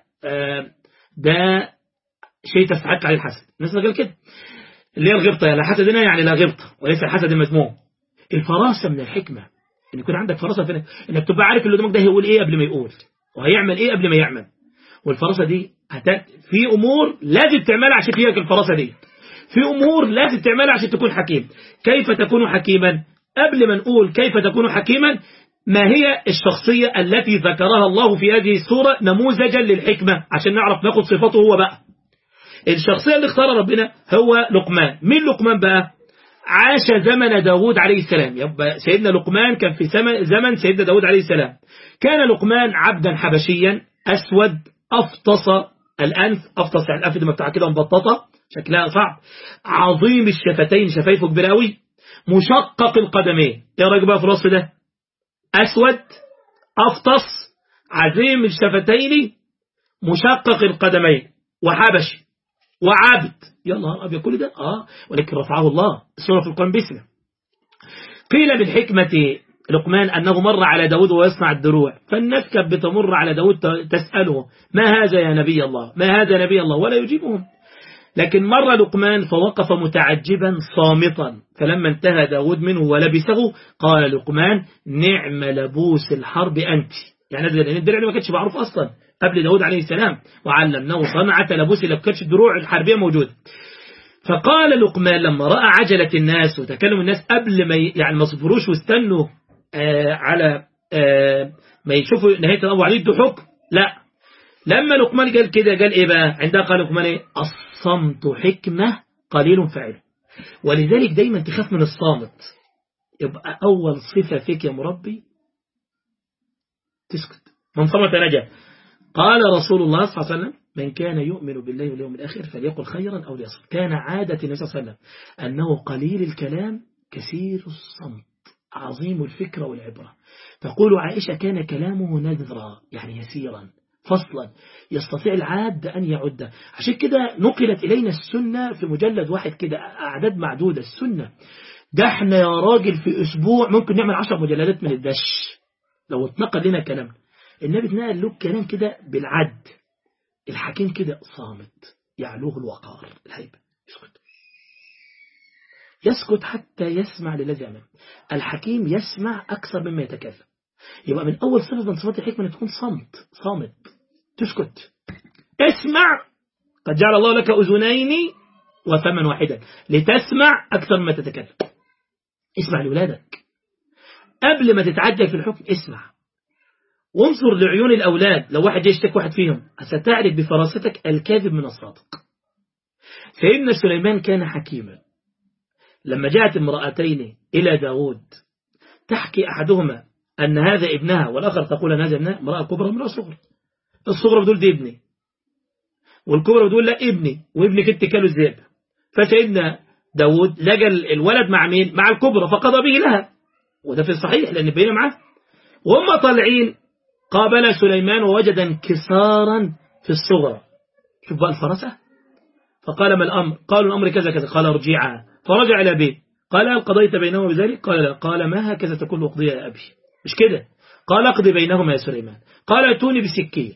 ده شيء تستحق عليه الحسد الناس قال كده اللي هي الغبطة لا حسد هنا يعني لا غبطة وليس الحسد المذموم الفراسة من الحكمة ان يكون عندك فراسة في انك تبقى عارف اللي قدامك ده هيقول ايه قبل ما يقول وهيعمل ايه قبل ما يعمل والفراسة دي هتات في امور لازم تعملها عشان تجيلك الفراسة دي في امور لازم تعملها عشان تكون حكيم كيف تكون حكيما قبل ما نقول كيف تكون حكيما ما هي الشخصية التي ذكرها الله في هذه السورة نموذجا للحكمة عشان نعرف ناخد صفاته هو بقى الشخصية اللي اختار ربنا هو لقمان مين لقمان بقى عاش زمن داود عليه السلام يبقى سيدنا لقمان كان في زمن سيدنا داود عليه السلام كان لقمان عبدا حبشيا أسود أفطس الأنف أفطس يعني الأنف دي بتاع كده مبططة شكلها صعب عظيم الشفتين شفايفه كبيرة قوي مشقق القدمين ايه رايك بقى في الوصف ده أسود أفطس عظيم الشفتين مشقق القدمين وحبشي وعابد يا الله أبي كل ده آه ولكن رفعه الله السورة في القرآن باسمه قيل من حكمة لقمان أنه مر على داود ويصنع الدروع فالناس كانت بتمر على داود تسأله ما هذا يا نبي الله ما هذا نبي الله ولا يجيبهم لكن مر لقمان فوقف متعجبا صامتا فلما انتهى داود منه ولبسه قال لقمان نعم لبوس الحرب أنت يعني لأن الدرع ما كانتش معروف أصلا قبل داود عليه السلام وعلمناه صنعة لبوس اللي كانتش الدروع الحربية موجودة فقال لقمان لما رأى عجلة الناس وتكلم الناس قبل ما يعني ما صبروش واستنوا آه على آه ما يشوفوا نهاية الأمر عليه يدوا حكم لا لما لقمان قال كده قال إيه بقى عندها قال لقمان إيه الصمت حكمة قليل فعله ولذلك دايما تخاف من الصامت يبقى أول صفة فيك يا مربي تسكت من صمت نجا قال رسول الله صلى الله عليه وسلم من كان يؤمن بالله واليوم الآخر فليقل خيرا أو ليصمت كان عادة النبي صلى الله عليه وسلم أنه قليل الكلام كثير الصمت عظيم الفكرة والعبرة تقول عائشة كان كلامه نذرا يعني يسيرا فصلا يستطيع العاد أن يعد عشان كده نقلت إلينا السنة في مجلد واحد كده أعداد معدودة السنة ده احنا يا راجل في أسبوع ممكن نعمل عشر مجلدات من الدش لو اتنقل لنا كلام النبي اتنقل له كلام كده بالعد الحكيم كده صامت يعلوه الوقار الهيبة يسكت يسكت حتى يسمع للذي أمامه الحكيم يسمع أكثر مما يتكلم يبقى من أول صفة من صفات الحكمة أن تكون صمت صامت تسكت اسمع قد جعل الله لك أذنين وفما واحدا لتسمع أكثر مما تتكلم اسمع لأولادك قبل ما تتعجل في الحكم اسمع وانظر لعيون الأولاد لو واحد يشتك واحد فيهم ستعرف بفراستك الكاذب من الصادق سيدنا سليمان كان حكيما لما جاءت امرأتين إلى داود تحكي أحدهما أن هذا ابنها والآخر تقول أن هذا ابنها امرأة كبرى امرأة صغرى الصغرى بتقول دي ابني والكبرى بتقول لا ابني وابنك انت كانوا الذئب فسيدنا داود لقى الولد مع مين مع الكبرى فقضى به لها وده في الصحيح لأن بينا معاه وهم طالعين قابل سليمان ووجد انكسارا في الصغرى شوف بقى الفرسة فقال ما الأمر قالوا الأمر كذا كذا قال ارجعها فرجع إلى بيت قال هل قضيت بينهما بذلك قال لا قال ما هكذا تكون أقضية يا أبي مش كده قال اقضي بينهما يا سليمان قال اتوني بسكين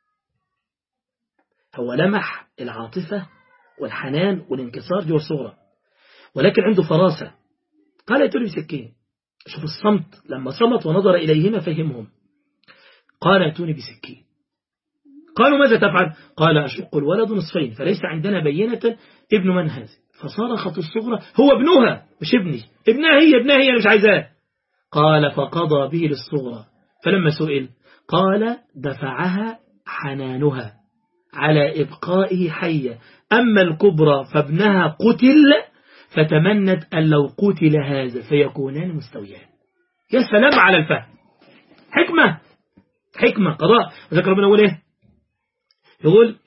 هو لمح العاطفة والحنان والانكسار جوه الصغرى ولكن عنده فراسة قال اتوني بسكين شوف الصمت لما صمت ونظر إليهما فهمهم قال اتوني بسكين قالوا ماذا تفعل قال أشق الولد نصفين فليس عندنا بينة ابن من هذا فصرخت الصغرى هو ابنها مش ابني ابنها هي ابنها هي مش عايزاه قال فقضى به للصغرى فلما سئل قال دفعها حنانها على إبقائه حية أما الكبرى فابنها قتل فتمنت أن لو قتل هذا فيكونان مستويان يا سلام على الفهم حكمة حكمة قضاء وذكر ربنا يقول ايه يقول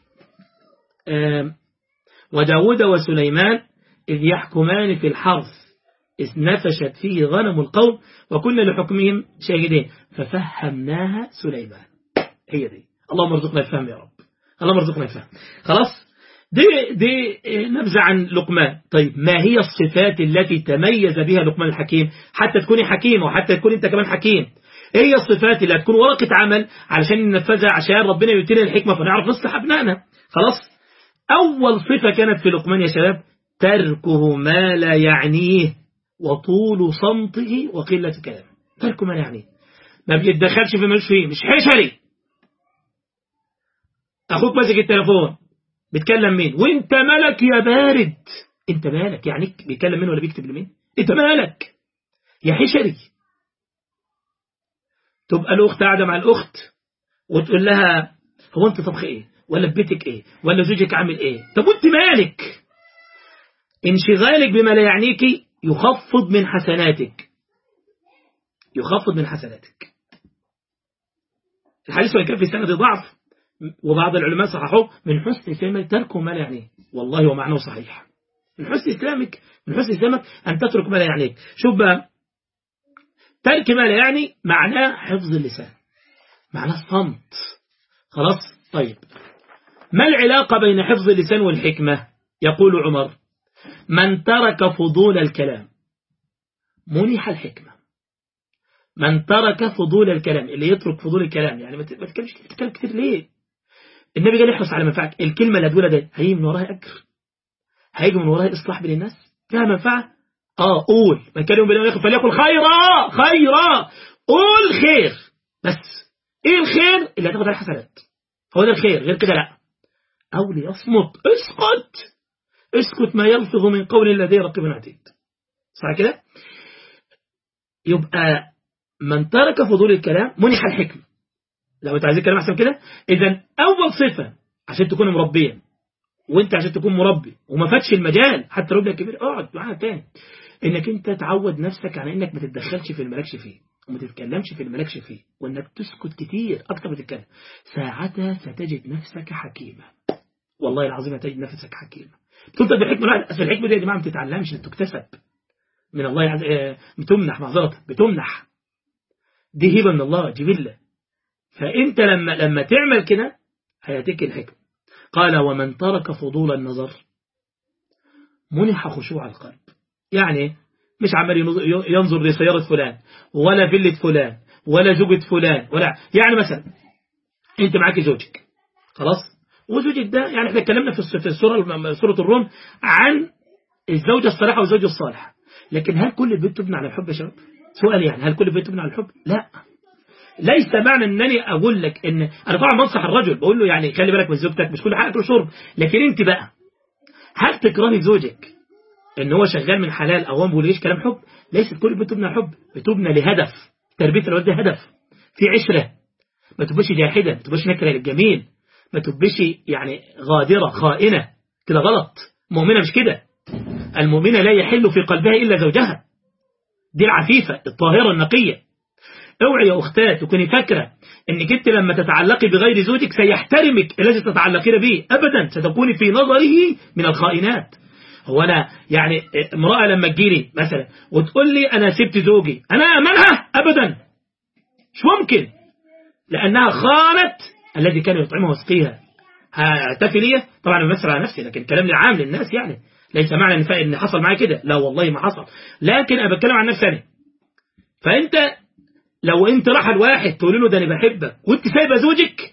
وداود وسليمان إذ يحكمان في الحرث إذ نفشت فيه غنم القوم وكنا لحكمهم شاهدين ففهمناها سليمان هي دي اللهم ارزقنا الفهم يا رب اللهم ارزقنا الفهم خلاص دي, دي نبذة عن لقمان طيب ما هي الصفات التي تميز بها لقمان الحكيم حتى تكوني حكيم وحتى تكون انت كمان حكيم ايه هي الصفات اللي هتكون ورقة عمل علشان ننفذها عشان ربنا يؤتينا الحكمة فنعرف نصلح ابنائنا خلاص اول صفة كانت في لقمان يا شباب تركه ما لا يعنيه وطول صمته وقلة كلامه تركه ما لا يعنيه ما بيتدخلش في ملوش فيه مش حشري اخوك ماسك التليفون بتكلم مين وانت مالك يا بارد انت مالك يعني بيكلم مين ولا بيكتب لمين انت مالك يا حشري تبقى الأخت قاعدة مع الأخت وتقول لها هو أنت طبخ إيه ولا في بيتك إيه ولا زوجك عامل إيه طب وأنت مالك انشغالك بما لا يعنيك يخفض من حسناتك يخفض من حسناتك الحديث وإن كان في سند ضعف وبعض العلماء صححوه من حسن إسلامك تركه ما لا يعنيه والله ومعناه صحيح من حسن إسلامك من حسن إسلامك أن تترك ما لا يعنيك شوف بقى ترك ما لا يعني معناه حفظ اللسان معناه الصمت خلاص طيب ما العلاقة بين حفظ اللسان والحكمة يقول عمر من ترك فضول الكلام منح الحكمة من ترك فضول الكلام اللي يترك فضول الكلام يعني ما تتكلمش تتكلم كتير ليه النبي قال احرص على منفعك الكلمة اللي هتقولها ده هيجي من وراها أجر هيجي من وراها إصلاح بين الناس فيها منفعة اه قول من كان يوم بالله فليقل خيرا خيرا قول خير بس ايه الخير اللي هتاخد عليه حسنات هو ده الخير غير كده لا او ليصمت اسكت اسكت ما يلفظ من قول الذي رقب عتيد صح كده يبقى من ترك فضول الكلام منح الحكمة لو انت عايزين كلام احسن كده اذا اول صفة عشان تكون مربيا وانت عشان تكون مربي وما فاتش المجال حتى لو ابنك كبير اقعد معانا تاني انك انت تعود نفسك على انك ما تتدخلش في الملكش فيه وما تتكلمش في الملكش فيه وانك تسكت كتير اكتر ما تتكلم ساعتها ستجد نفسك حكيمة والله العظيم هتجد نفسك حكيمة تفضل بالحكمة لا أصل الحكمة دي يا جماعة ما بتتعلمش تكتسب من الله عز بتمنح معذرة بتمنح دي هبة من الله جبلة فانت لما لما تعمل كده هياتيك الحكمة قال ومن ترك فضول النظر منح خشوع القلب يعني مش عمال ينظر لسيارة فلان ولا فيلة فلان ولا زوجة فلان ولا يعني مثلا انت معاك زوجك خلاص وزوجك ده يعني احنا اتكلمنا في في السورة سورة الروم عن الزوجة الصالحة والزوج الصالح لكن هل كل البيت تبنى على الحب يا شباب سؤال يعني هل كل البيت تبنى على الحب لا ليس معنى انني اقول لك ان انا طبعا بنصح الرجل بقول له يعني خلي بالك من زوجتك مش كل حاجه اكل وشرب لكن انت بقى هل تكرهي زوجك ان هو شغال من حلال او هو ما بيقوليش كلام حب ليست كل البيت تبنى حب بتبنى لهدف تربيه الولد ده هدف في عشره ما تبقاش جاحده ما تبقاش نكره للجميل ما تبقاش يعني غادره خائنه كده غلط مؤمنه مش كده المؤمنه لا يحل في قلبها الا زوجها دي العفيفه الطاهره النقيه اوعي يا اختات تكوني فاكره انك انت لما تتعلقي بغير زوجك سيحترمك الذي تتعلقين به ابدا ستكوني في نظره من الخائنات هو انا يعني امرأة لما تجيلي مثلا وتقول لي انا سبت زوجي انا امنها ابدا مش ممكن لانها خانت الذي كان يطعمها ويسقيها هتفي لي طبعا بمثل على نفسي لكن كلام عام للناس يعني ليس معنى ان ان حصل معايا كده لا والله ما حصل لكن انا بتكلم عن نفسي انا فانت لو انت راح الواحد تقول له ده انا بحبك وانت سايبه زوجك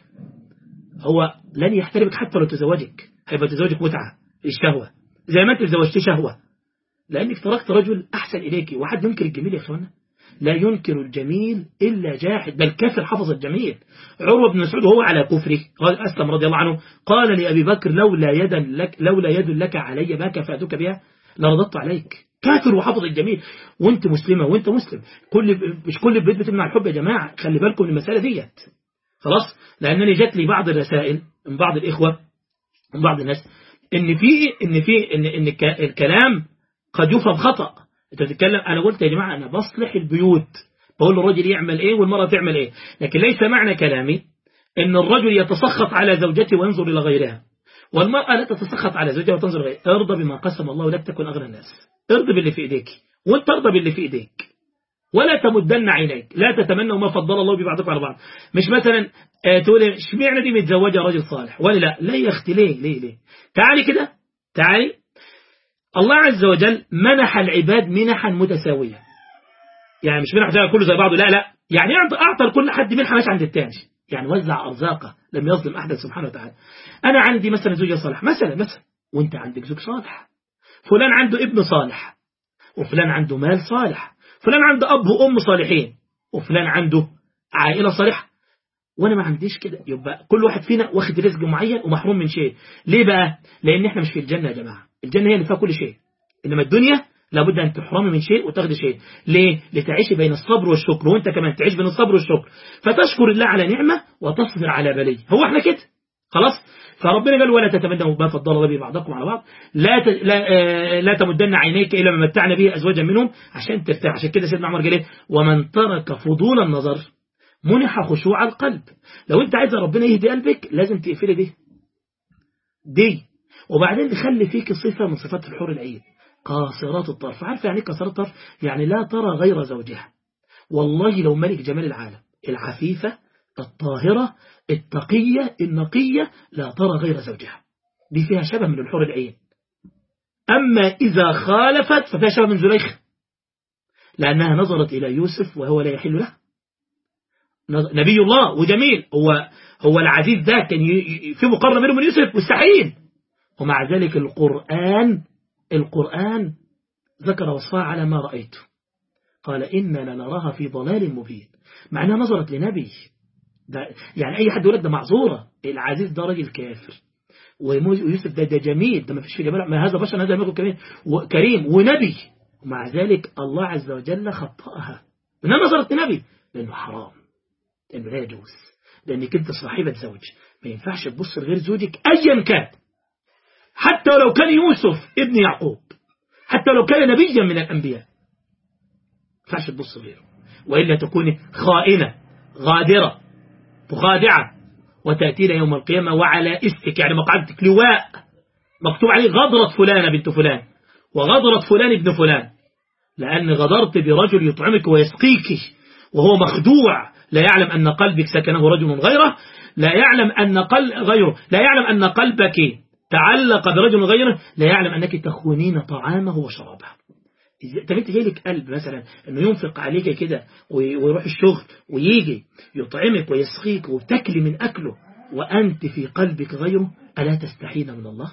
هو لن يحترمك حتى لو تزوجك هيبقى تزوجك متعه الشهوه زي ما انت تزوجتي شهوه لانك تركت رجل احسن اليك وحد ينكر الجميل يا اخوانا لا ينكر الجميل إلا جاحد بل كافر حفظ الجميل عروة بن مسعود وهو على كفره قال أسلم رضي الله عنه قال لأبي بكر لولا يدا لك لولا يد لك علي ما كفاتك بها لرضت عليك كافر وحفظ الجميل وانت مسلمة وانت مسلم كل مش كل البيت بتمنع الحب يا جماعة خلي بالكم من المسألة ديت خلاص لأنني جات لي بعض الرسائل من بعض الإخوة من بعض الناس ان في ان في ان, إن الكلام قد يفهم خطأ انت بتتكلم انا قلت يا جماعة انا بصلح البيوت بقول الرجل يعمل ايه والمرأة تعمل ايه لكن ليس معنى كلامي ان الرجل يتسخط على زوجته وينظر الى غيرها والمرأة لا تتسخط على زوجها وتنظر غيرها ارضى بما قسم الله لك تكون اغنى الناس ارضى باللي في ايديك وانت ارضى باللي في ايديك ولا تمدن عينيك لا تتمنوا ما فضل الله ببعضكم على بعض مش مثلا اه تقول اشمعنى دي متزوجه راجل صالح ولا لا لا يا اختي ليه ليه ليه تعالي كده تعالي الله عز وجل منح العباد منحا متساوية يعني مش منح كله زي بعضه لا لا يعني أعطى لكل حد منحة مش عند التاني يعني وزع أرزاقه لم يظلم أحدا سبحانه وتعالى أنا عندي مثلا زوجة صالح مثلا مثلا وانت عندك زوج صالح فلان عنده ابن صالح وفلان عنده مال صالح فلان عنده أب وأم صالحين وفلان عنده عائلة صالحة وانا ما عنديش كده يبقى كل واحد فينا واخد رزق معين ومحروم من شيء ليه بقى لان احنا مش في الجنة يا جماعة الجنة هي اللي فيها كل شيء إنما الدنيا لابد أن تحرمي من شيء وتاخدي شيء ليه؟ لتعيشي بين الصبر والشكر وانت كمان تعيش بين الصبر والشكر فتشكر الله على نعمة وتصبر على بلية هو احنا كده خلاص فربنا قال ولا تتمنوا ما فضل الله به بعضكم على بعض لا ت... لا, آه... لا تمدن عينيك إلى ما متعنا به أزواجا منهم عشان ترتاح عشان كده سيدنا عمر قال ايه ومن ترك فضول النظر منح خشوع القلب لو انت عايز ربنا يهدي قلبك لازم تقفلي دي دي وبعدين تخلي فيك صفة من صفات الحور العين قاصرات الطرف عارف يعني قاصرات الطرف يعني لا ترى غير زوجها والله لو ملك جمال العالم العفيفة الطاهرة التقية النقية لا ترى غير زوجها دي فيها شبه من الحور العين أما إذا خالفت ففيها شبه من زليخ لأنها نظرت إلى يوسف وهو لا يحل له نبي الله وجميل هو هو العزيز ده كان في مقارنة بينه وبين يوسف مستحيل ومع ذلك القرآن القرآن ذكر وصفها على ما رأيته قال إنا لنراها في ضلال مبين معناها نظرت لنبي ده يعني أي حد يقول ده معذورة العزيز ده راجل كافر ويوسف ده, ده جميل ده ما فيش في جمال ما هذا بشر هذا كريم وكريم ونبي ومع ذلك الله عز وجل خطأها إنها نظرت لنبي لأنه حرام لأنه لا يجوز لأنك أنت صاحبة زوج ما ينفعش تبص لغير زوجك أيا كان حتى لو كان يوسف ابن يعقوب حتى لو كان نبيا من الأنبياء ما ينفعش تبص غيره وإلا تكون خائنة غادرة مخادعة وتأتينا يوم القيامة وعلى اسمك يعني مقعدتك لواء مكتوب عليه غدرة فلانة بنت فلان وغدرة فلان ابن فلان لأن غدرت برجل يطعمك ويسقيك وهو مخدوع لا يعلم أن قلبك سكنه رجل غيره لا يعلم أن قلب غيره لا يعلم أن قلبك تعلق برجل غيره لا يعلم أنك تخونين طعامه وشرابه طب انت جايلك قلب مثلا انه ينفق عليك كده ويروح الشغل ويجي يطعمك ويسقيك وتاكلي من اكله وأنت في قلبك غيره ألا تستحين من الله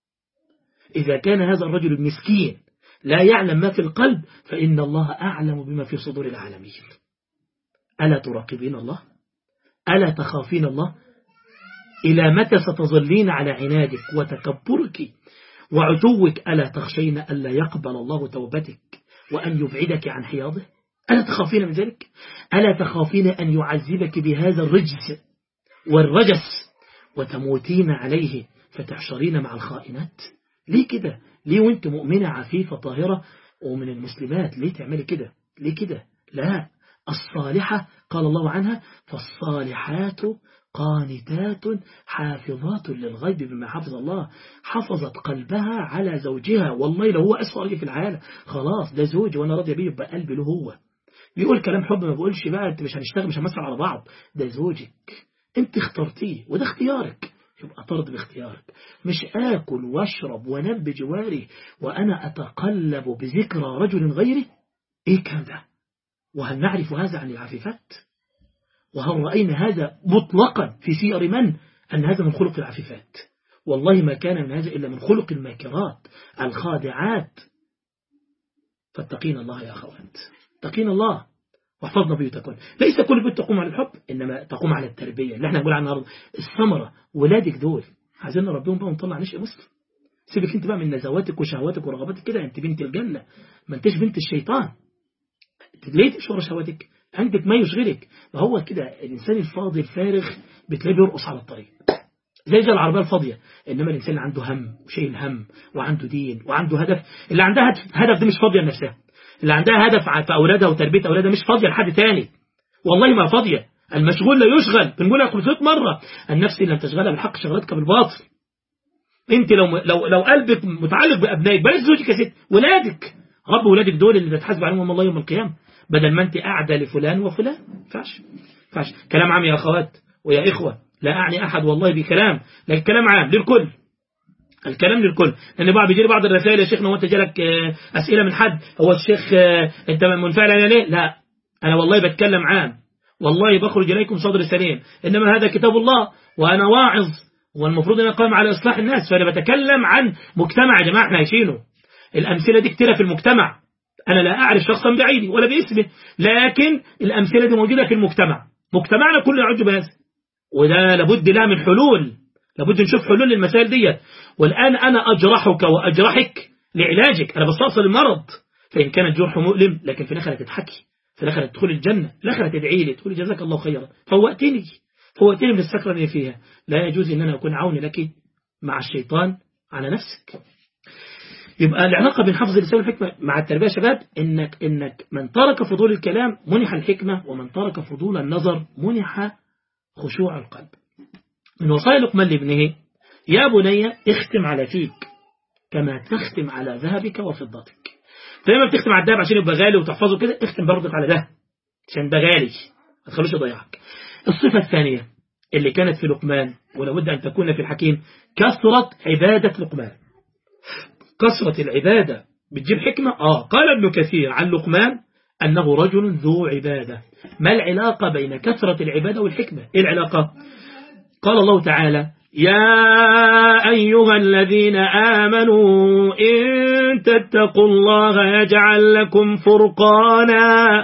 إذا كان هذا الرجل المسكين لا يعلم ما في القلب فإن الله أعلم بما في صدور العالمين ألا تراقبين الله ألا تخافين الله إلى متى ستظلين على عنادك وتكبرك وعتوك ألا تخشين ألا يقبل الله توبتك وأن يبعدك عن حياضه ألا تخافين من ذلك ألا تخافين أن يعذبك بهذا الرجس والرجس وتموتين عليه فتحشرين مع الخائنات ليه كده ليه وانت مؤمنة عفيفة طاهرة ومن المسلمات ليه تعملي كده ليه كده لا الصالحة قال الله عنها فالصالحات قانتات حافظات للغيب بما حفظ الله حفظت قلبها على زوجها والله لو هو أسوأ في العالم خلاص ده زوجي وأنا راضي بيه يبقى قلبي له هو بيقول كلام حب ما بقولش بقى انت مش هنشتغل مش هنمثل على بعض ده زوجك انت اخترتيه وده اختيارك يبقى طرد باختيارك مش آكل واشرب وانام بجواري وأنا أتقلب بذكرى رجل غيري إيه كان ده وهل نعرف هذا عن العفيفات وهل رأينا هذا مطلقا في سير من أن هذا من خلق العفيفات والله ما كان من هذا إلا من خلق الماكرات الخادعات فاتقين الله يا أخوات اتقين الله واحفظنا بيوتكم ليس كل بيت تقوم على الحب إنما تقوم على التربية اللي احنا نقول عنها الثمرة ولادك دول عايزين نربيهم بقى ونطلع نشأ مسلم سيبك انت بقى من نزواتك وشهواتك ورغباتك كده انت بنت الجنة ما انتش بنت الشيطان ليه تشعر شهواتك عندك ما يشغلك وهو كده الإنسان الفاضي الفارغ بتلاقيه بيرقص على الطريق زي زي العربية الفاضية إنما الإنسان اللي عنده هم وشيء هم وعنده دين وعنده هدف اللي عندها هدف, هدف دي مش فاضية لنفسها اللي عندها هدف في أولادها وتربية أولادها مش فاضية لحد تاني والله ما فاضية المشغول لا يشغل بنقولها 500 مرة النفس لم تشغلها بالحق شغلتك بالباطل انت لو لو لو قلبك متعلق بابنائك بلاش زوجك يا ست ولادك رب ولادك دول اللي تتحاسب عليهم الله يوم القيامه بدل ما انت قاعده لفلان وفلان فاش فاش كلام عام يا اخوات ويا اخوه لا اعني احد والله بكلام لكن كلام عام للكل الكلام للكل لان بعض بيجي بعض الرسائل يا شيخنا وانت جالك اسئله من حد هو الشيخ انت منفعل انا ليه لا انا والله بتكلم عام والله بخرج اليكم صدر سليم انما هذا كتاب الله وانا واعظ والمفروض ان اقام على اصلاح الناس فانا بتكلم عن مجتمع يا جماعه احنا عايشينه الامثله دي كتيره في المجتمع انا لا اعرف شخصا بعيني ولا باسمه لكن الامثله دي موجوده في المجتمع مجتمعنا كله يعج بهذا وده لابد لها من حلول لابد نشوف حلول للمسائل ديت والان انا اجرحك واجرحك لعلاجك انا بستأصل المرض فان كان الجرح مؤلم لكن في الاخره تضحكي في الاخره تدخل الجنه في الاخره تدعي لي تقولي جزاك الله خيرا فوقتني فوقتني من السكره اللي فيها لا يجوز ان انا اكون عون لك مع الشيطان على نفسك يبقى العلاقة بين حفظ اللسان والحكمة مع التربية يا شباب إنك, إنك من ترك فضول الكلام منح الحكمة ومن ترك فضول النظر منح خشوع القلب من وصايا لقمان لابنه يا بني اختم على فيك كما تختم على ذهبك وفضتك فلما بتختم على الذهب عشان يبقى غالي وتحفظه كده اختم برضك على ده عشان ده غالي ما تخلوش يضيعك الصفة الثانية اللي كانت في لقمان ولابد أن تكون في الحكيم كثرة عبادة لقمان كثرة العبادة بتجيب حكمة آه قال ابن كثير عن لقمان أنه رجل ذو عبادة ما العلاقة بين كثرة العبادة والحكمة إيه العلاقة قال الله تعالى يا أيها الذين آمنوا إن تتقوا الله يجعل لكم فرقانا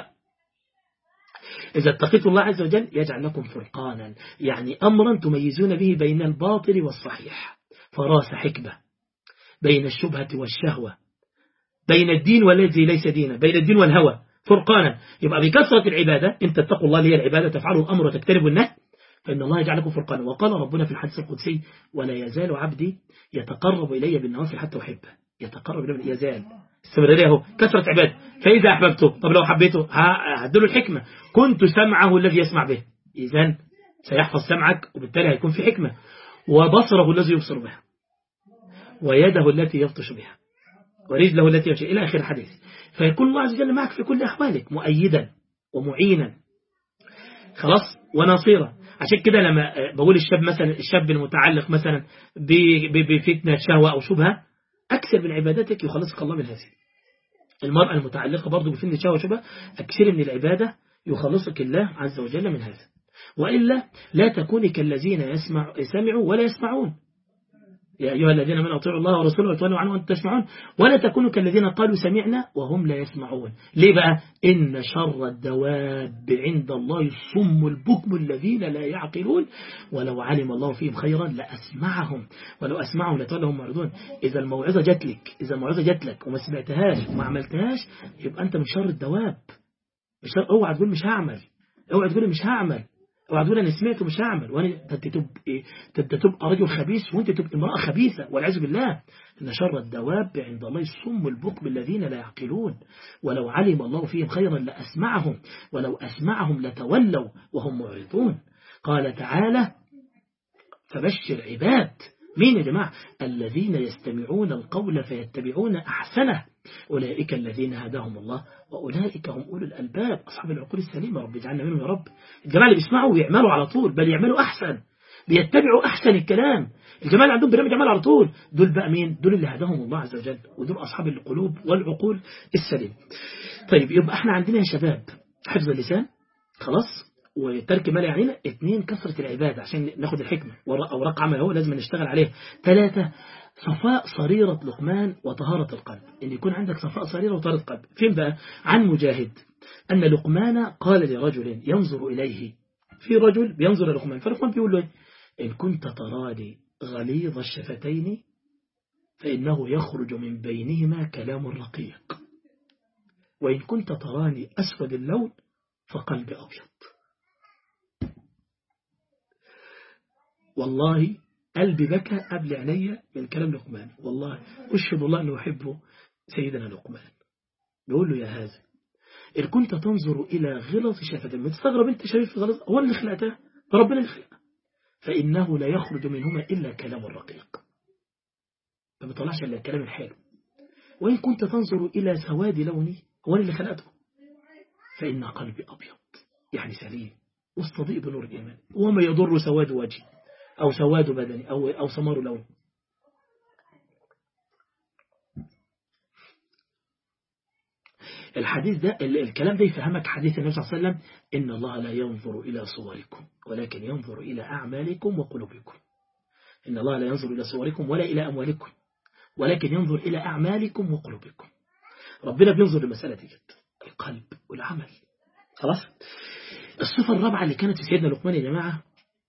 إذا اتقيت الله عز وجل يجعل لكم فرقانا يعني أمرا تميزون به بين الباطل والصحيح فراس حكمة بين الشبهة والشهوة بين الدين والذي ليس دينا بين الدين والهوى فرقانا يبقى بكثرة العبادة إن تتقوا الله اللي هي العبادة تفعلوا الأمر وتجتنبوا النهي فإن الله يجعلكم فرقانا وقال ربنا في الحديث القدسي ولا يزال عبدي يتقرب إلي بالنوافل حتى أحبه يتقرب إلي يزال استمرارية اهو كثرة عبادة فإذا أحببته طب لو حبيته هدله الحكمة كنت سمعه الذي يسمع به إذن سيحفظ سمعك وبالتالي هيكون في حكمة وبصره الذي يبصر بها ويده التي يبطش بها ورجله التي يمشي إلى آخر الحديث فيكون الله عز وجل معك في كل أحوالك مؤيدا ومعينا خلاص وناصيرا عشان كده لما بقول الشاب مثلا الشاب المتعلق مثلا بفتنة شهوة أو شبهة أكثر من عبادتك يخلصك الله من هذه المرأة المتعلقة برضه بفتنة شهوة وشبهة أكثر من العبادة يخلصك الله عز وجل من هذا وإلا لا تكوني كالذين يسمع سمعوا ولا يسمعون يا أيها الذين من أطيعوا الله ورسوله وتولوا عنه وأنتم تسمعون ولا تكونوا كالذين قالوا سمعنا وهم لا يسمعون ليه بقى إن شر الدواب عند الله الصم البكم الذين لا يعقلون ولو علم الله فيهم خيرا لأسمعهم ولو أسمعهم لتولهم معرضون إذا الموعظة جات لك إذا الموعظة جات لك وما سمعتهاش وما عملتهاش يبقى أنت من شر الدواب مش شر اوعى تقول مش هعمل اوعى تقول مش هعمل اوعى تقول انا سمعت ومش هعمل وانا تبقى تبقى رجل خبيث وانت تبقى امراه خبيثه والعياذ بالله ان شر الدواب عند الله الصم البكم الذين لا يعقلون ولو علم الله فيهم خيرا لاسمعهم ولو اسمعهم لتولوا وهم معرضون قال تعالى فبشر عباد مين يا جماعه الذين يستمعون القول فيتبعون احسنه أولئك الذين هداهم الله وأولئك هم أولو الألباب أصحاب العقول السليمة رب اجعلنا منهم يا رب الجماعة اللي بيسمعوا ويعملوا على طول بل يعملوا أحسن بيتبعوا أحسن الكلام الجماعة اللي عندهم برنامج عمل على طول دول بقى مين دول اللي هداهم الله عز وجل ودول أصحاب القلوب والعقول السليمة طيب يبقى احنا عندنا يا شباب حفظ اللسان خلاص وترك ما لا يعنينا اثنين كثرة العبادة عشان ناخد الحكمة أوراق عمل هو لازم نشتغل عليه ثلاثة صفاء صريرة لقمان وطهارة القلب إن يكون عندك صفاء صريرة وطهارة القلب فين بقى عن مجاهد أن لقمان قال لرجل ينظر إليه في رجل بينظر لقمان فلقمان بيقول له إن كنت تراني غليظ الشفتين فإنه يخرج من بينهما كلام رقيق وإن كنت تراني أسود اللون فقلبي أبيض والله قلبي بكى قبل عينيا من كلام لقمان والله أشهد الله أنه يحبه سيدنا لقمان بيقول له يا هذا إن كنت تنظر إلى غلظ شفتين ما تستغرب أنت شايف غلظ هو اللي خلقتها ربنا اللي خلقها فإنه لا يخرج منهما إلا كلام الرقيق ما بيطلعش إلا الكلام الحلو وإن كنت تنظر إلى سواد لوني هو اللي خلقته فإن قلبي أبيض يعني سليم واستضيء بنور الإيمان وما يضر سواد وجهي أو سواد بدني أو, أو سمار لون الحديث ده الكلام ده يفهمك حديث النبي صلى الله عليه وسلم إن الله لا ينظر إلى صوركم ولكن ينظر إلى أعمالكم وقلوبكم إن الله لا ينظر إلى صوركم ولا إلى أموالكم ولكن ينظر إلى أعمالكم وقلوبكم ربنا بينظر لمسألة جد القلب والعمل خلاص الصفة الرابعة اللي كانت في سيدنا لقمان يا جماعة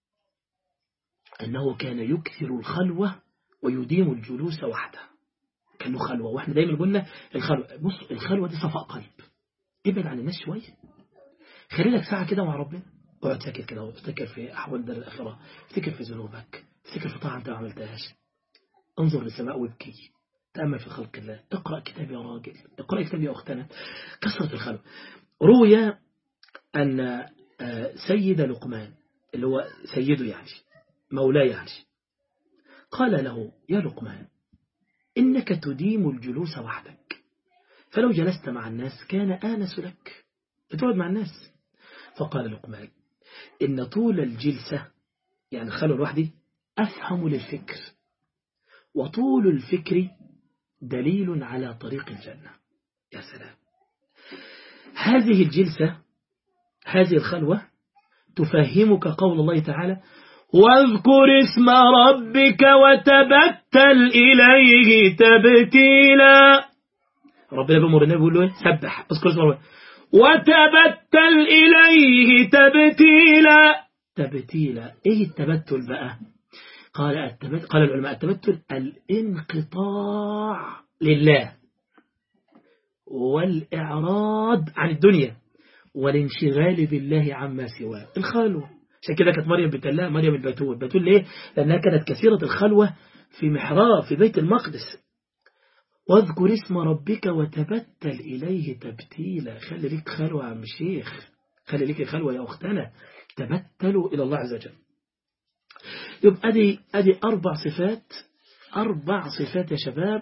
أنه كان يكثر الخلوة ويديم الجلوس وحده كان له خلوة واحنا دايما قلنا الخلوة بص الخلوة دي صفاء قلب ابعد عن الناس شوية خلي لك ساعة كده مع ربنا اقعد ساكت كده وافتكر في أحوال دار الآخرة افتكر في ذنوبك افتكر في طاعة أنت ما عملتهاش انظر للسماء وابكي تأمل في خلق الله اقرأ كتاب يا راجل اقرأ كتاب يا أختنا كثرة الخلوة روي أن سيد لقمان اللي هو سيده يعني مولاي يعني قال له يا لقمان إنك تديم الجلوس وحدك فلو جلست مع الناس كان آنس لك بتقعد مع الناس فقال لقمان إن طول الجلسة يعني خلوا لوحدي أفهم للفكر وطول الفكر دليل على طريق الجنة يا سلام هذه الجلسة هذه الخلوة تفهمك قول الله تعالى واذكر اسم ربك وتبتل إليه تبتيلا ربنا بأمر النبي بيقول له ايه سبح اذكر اسم ربك وتبتل إليه تبتيلا تبتيلا ايه التبتل بقى قال التبتل قال العلماء التبتل الانقطاع لله والإعراض عن الدنيا والانشغال بالله عما سواه الخلوة عشان كده كانت مريم بنت الله مريم البتول البتول ليه لأنها كانت كثيرة الخلوة في محراب في بيت المقدس واذكر اسم ربك وتبتل إليه تبتيلا خلي ليك خلوة يا عم الشيخ خلي ليك خلوة يا أختنا تبتلوا إلى الله عز وجل يبقى أدي, أدي أربع صفات أربع صفات يا شباب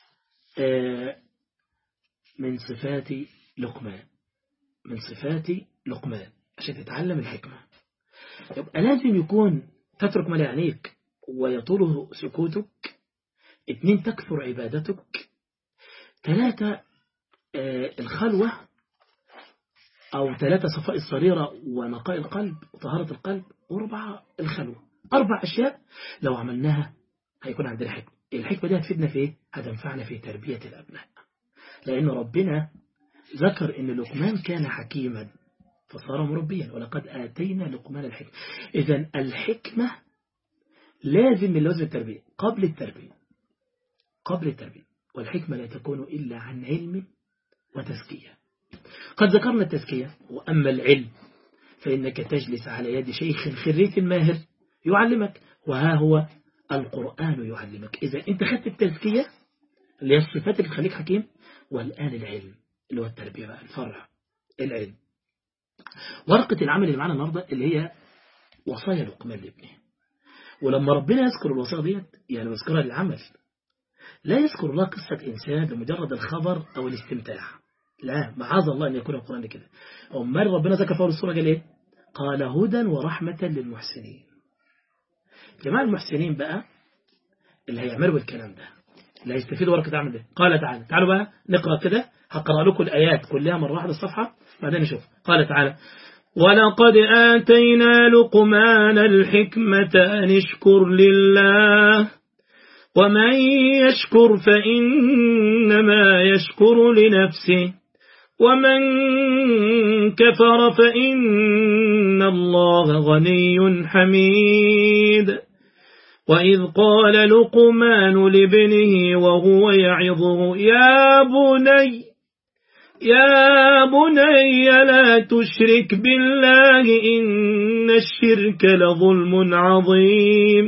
من صفات لقمان من صفات لقمان عشان تتعلم الحكمة يبقى لازم يكون تترك ما لا يعنيك ويطول سكوتك اثنين تكثر عبادتك ثلاثة آه الخلوة أو ثلاثة صفاء الصريرة ونقاء القلب وطهارة القلب وربعة الخلوة أربع أشياء لو عملناها هيكون عندنا حكمة الحكمة دي هتفيدنا في إيه؟ هتنفعنا في تربية الأبناء لأن ربنا ذكر أن لقمان كان حكيما فصار مربيا ولقد آتينا لقمان الحكمة إذا الحكمة لازم من لازم التربية قبل التربية قبل التربية والحكمة لا تكون إلا عن علم وتزكية قد ذكرنا التزكية وأما العلم فإنك تجلس على يد شيخ خريف ماهر يعلمك وها هو القرآن يعلمك إذا أنت خدت التزكية اللي هي الصفات اللي تخليك حكيم والآن العلم اللي هو التربية بقى الفرع العلم ورقة العمل اللي معانا النهاردة اللي هي وصايا لقمان لابنه ولما ربنا يذكر الوصايا ديت يعني يذكرها للعمل لا يذكر الله قصة إنسان بمجرد الخبر أو الاستمتاع لا معاذ الله أن يكون القرآن كده أمال ربنا ذكر في أول السورة قال إيه قال هدى ورحمة للمحسنين جماعة المحسنين بقى اللي هيعملوا الكلام ده اللي هيستفيدوا ورقة عمل ده قال تعالى تعالوا بقى نقرأ كده هقرأ لكم الآيات كلها مرة واحدة الصفحة بعدين نشوف قال تعالى ولقد آتينا لقمان الحكمة أن اشكر لله ومن يشكر فإنما يشكر لنفسه ومن كفر فإن الله غني حميد وإذ قال لقمان لابنه وهو يعظه يا بني يا بني لا تشرك بالله إن الشرك لظلم عظيم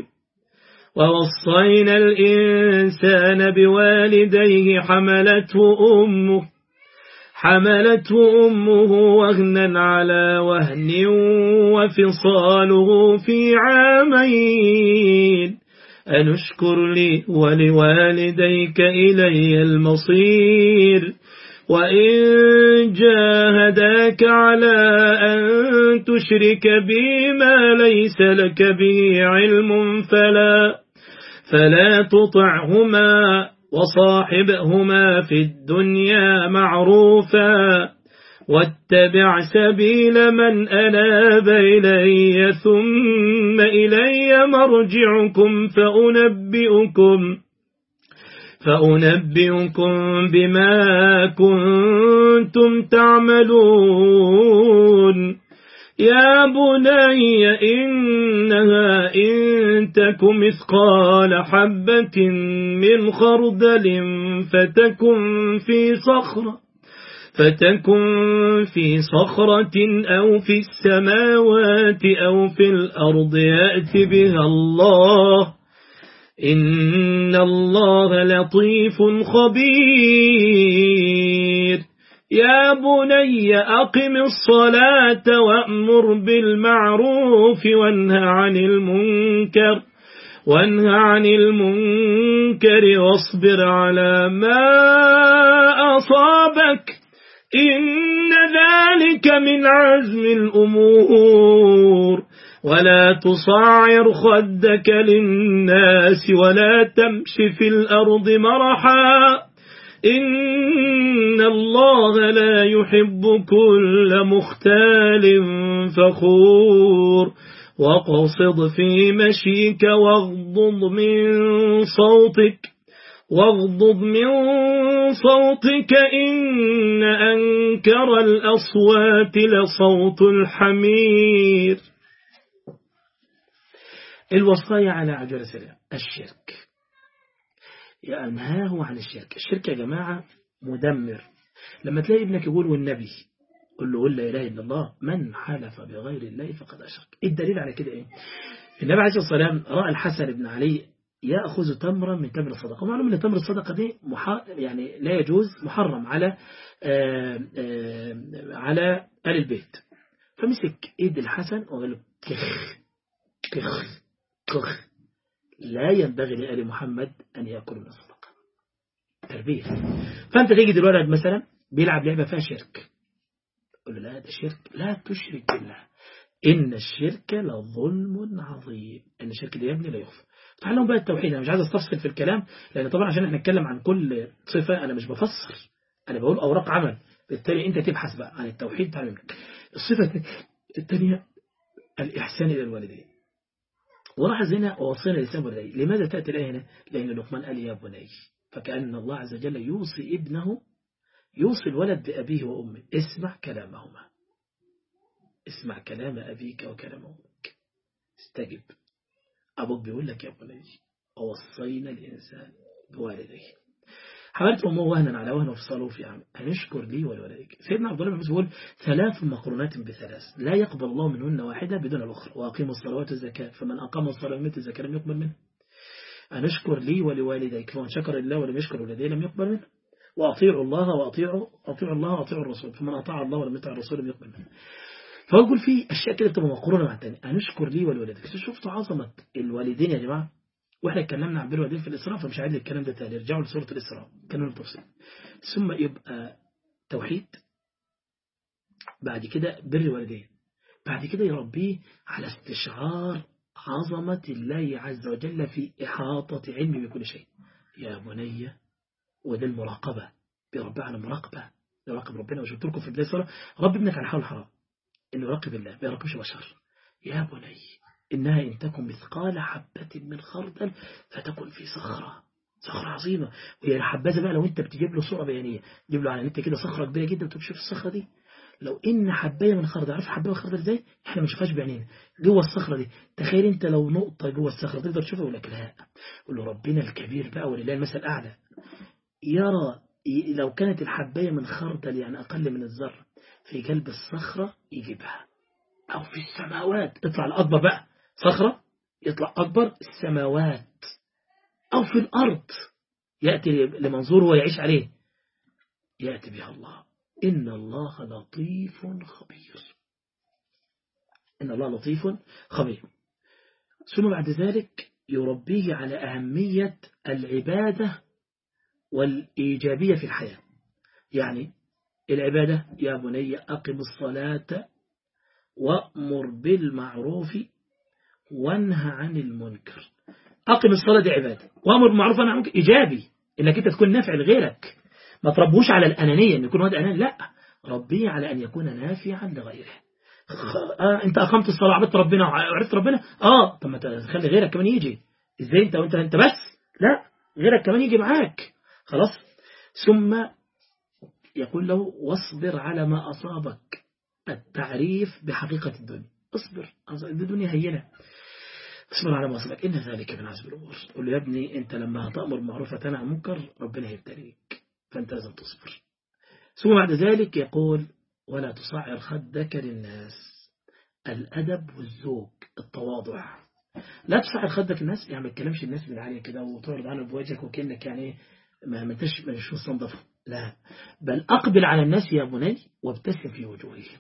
ووصينا الإنسان بوالديه حملته أمه حملته أمه وهنا على وهن وفصاله في عامين أنشكر لي ولوالديك إلي المصير وإن جاهداك على أن تشرك بي ما ليس لك به علم فلا فلا تطعهما وصاحبهما في الدنيا معروفا واتبع سبيل من أناب إلي ثم إلي مرجعكم فأنبئكم فأنبئكم بما كنتم تعملون يا بني إنها إن تك مثقال حبة من خردل فتكن في صخرة فتكن في صخرة أو في السماوات أو في الأرض يأتي بها الله إن الله لطيف خبير يا بني أقم الصلاة وأمر بالمعروف وانهى عن المنكر وانهى عن المنكر واصبر على ما أصابك إن ذلك من عزم الأمور ولا تصعر خدك للناس ولا تمش في الأرض مرحا إن الله لا يحب كل مختال فخور وقصد في مشيك واغضض من صوتك واغضض من صوتك إن أنكر الأصوات لصوت الحمير الوصايا على عجل سريع الشرك ينهاه عن الشرك الشرك يا جماعة مدمر لما تلاقي ابنك يقول والنبي قل له قل لا إله إلا الله من حلف بغير الله فقد أشرك إيه الدليل على كده إيه النبي عليه الصلاة والسلام رأى الحسن بن علي يأخذ تمرا من تمر الصدقة ومعلوم أن تمر الصدقة دي يعني لا يجوز محرم على آآ آآ على آل البيت فمسك إيد الحسن وقال له كخ كخ كخ لا ينبغي لآل محمد أن يأكلوا من الصدقة تربية فأنت تجد الولد مثلا بيلعب لعبة فيها شرك تقول له لا ده شرك لا تشرك بالله إن الشرك لظلم عظيم إن الشرك ده يا ابني لا يغفر تعلموا بقى التوحيد أنا مش عايز استفصل في الكلام لأن طبعا عشان احنا نتكلم عن كل صفة أنا مش بفسر أنا بقول أوراق عمل بالتالي أنت تبحث بقى عن التوحيد تعلم منك الصفة الثانية الإحسان إلى الوالدين ولاحظ هنا ووصينا الإنسان والدين لماذا تأتي الآية هنا لأن لقمان قال يا بني فكأن الله عز وجل يوصي ابنه يوصي الولد بأبيه وأمه اسمع كلامهما اسمع كلام أبيك وكلام أمك استجب أبوك بيقول لك يا بني ووصينا الإنسان بوالديه حملت أمه وهنا على وهن وفصلوا في عام هنشكر لي ولوالديك سيدنا عبد الله بن مسعود ثلاث مقرونات بثلاث لا يقبل الله منهن واحدة بدون الأخرى وأقيموا الصلوات والزكاة فمن أقام الصلاة ومت الزكاة لم يقبل منه أنشكر لي ولوالديك فمن شكر الله ولم يشكر والديه لم يقبل منه وأطيعوا الله وأطيعوا أطيعوا الله وأطيعوا الرسول فمن أطاع الله ولم يطع الرسول لم يقبل منه فأقول في أشياء كده بتبقى مقرونة مع الثاني أنشكر لي ولوالديك شفتوا عظمة الوالدين يا جماعة واحنا اتكلمنا عن بر الوالدين في الإسراء فمش عايز الكلام ده تاني ارجعوا لسورة الإسراء كانوا التفصيل ثم يبقى توحيد بعد كده بر الوالدين بعد كده يربيه على استشعار عظمة الله عز وجل في إحاطة علمه بكل شيء يا بني وده المراقبة بيربي على مراقبة يراقب ربنا وشفت لكم في بداية الصلاة رب ابنك على حول الحرام إنه يراقب الله ما يراقبش بشر يا بني إنها إن تكن مثقال حبة من خردل فتكن في صخرة صخرة عظيمة وهي الحبذة بقى لو أنت بتجيب له صورة بيانية تجيب له على النت كده صخرة كبيرة جدا وتشوف شوف الصخرة دي لو إن حباية من خردل عارف حباية من خردل إزاي إحنا ما نشوفهاش بعينينا جوه الصخرة دي تخيل أنت لو نقطة جوه الصخرة تقدر تشوفها يقول لك لا يقول له ربنا الكبير بقى ولله المثل الأعلى يرى لو كانت الحباية من خردل يعني أقل من الذرة في قلب الصخرة يجيبها أو في السماوات اطلع الأكبر بقى صخرة يطلع أكبر السماوات أو في الأرض يأتي لمنظوره ويعيش عليه يأتي بها الله إن الله لطيف خبير إن الله لطيف خبير ثم بعد ذلك يربيه على أهمية العبادة والإيجابية في الحياة يعني العبادة يا بني أقم الصلاة وأمر بالمعروف وانهى عن المنكر أقم الصلاة دي عبادة وأمر بالمعروف وانهى عن المنكر إيجابي إنك أنت تكون نافع لغيرك ما تربوش على الأنانية أن يكون واد أناني لا ربيه على أن يكون نافعا لغيره آه أنت أقمت الصلاة عبدت ربنا وعرفت ربنا آه طب ما تخلي غيرك كمان يجي إزاي أنت وأنت أنت بس لا غيرك كمان يجي معاك خلاص ثم يقول له واصبر على ما أصابك التعريف بحقيقة الدنيا اصبر الدنيا هينة اصبر على ما أصابك إن ذلك من عزم الأمور قل له يا ابني أنت لما هتأمر معروف وتنهى عن منكر ربنا هيبتليك فأنت لازم تصبر ثم بعد ذلك يقول ولا تصعر خدك للناس الأدب والذوق التواضع لا تصعر خدك الناس يعني ما تكلمش الناس بالعالية كده وتعرض عنه بوجهك وكأنك يعني ما ما انتش مش مستنضفه لا بل أقبل على الناس يا بني وابتسم في وجوههم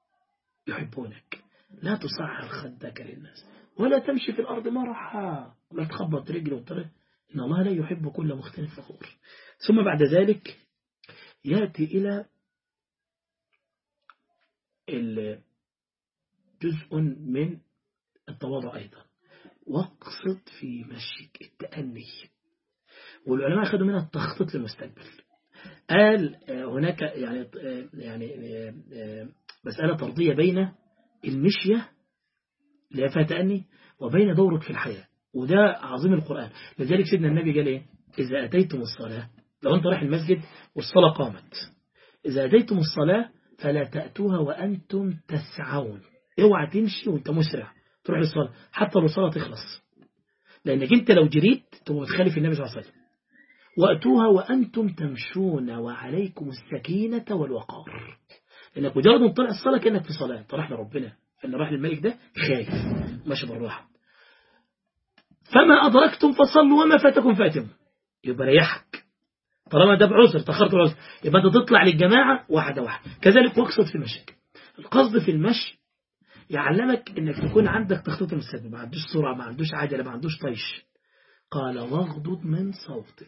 يحبونك لا تصعر خدك للناس ولا تمشي في الأرض مرحا لا تخبط رجل وطرق إن الله لا يحب كل مختلف فخور ثم بعد ذلك يأتي إلى جزء من التواضع أيضا واقصد في مشيك التأني والعلماء أخذوا منها التخطيط للمستقبل قال هناك يعني يعني مسألة طردية بين المشية اللي فيها تأني وبين دورك في الحياة وده عظيم القرآن لذلك سيدنا النبي قال إيه إذا أتيتم الصلاة لو أنت رايح المسجد والصلاة قامت إذا أتيتم الصلاة فلا تأتوها وأنتم تسعون اوعى تمشي وانت مسرع تروح للصلاة حتى لو الصلاة تخلص لأنك انت لو جريت تبقى بتخالف النبي صلى الله عليه وسلم وأتوها وأنتم تمشون وعليكم السكينة والوقار لأنك مجرد ما تطلع الصلاة كأنك في صلاة انت رايح لربنا اللي رايح للملك ده خايف ماشي بالراحة فما أدركتم فصلوا وما فاتكم فاتم يبقى ريحك طالما ده بعذر تأخرت بعذر يبقى انت تطلع للجماعة واحدة واحدة كذلك واقصد في مشيك القصد في المشي يعلمك انك تكون عندك تخطيط المستقبل ما عندوش سرعة ما عندوش عجلة ما عندوش طيش قال واغضض من صوتك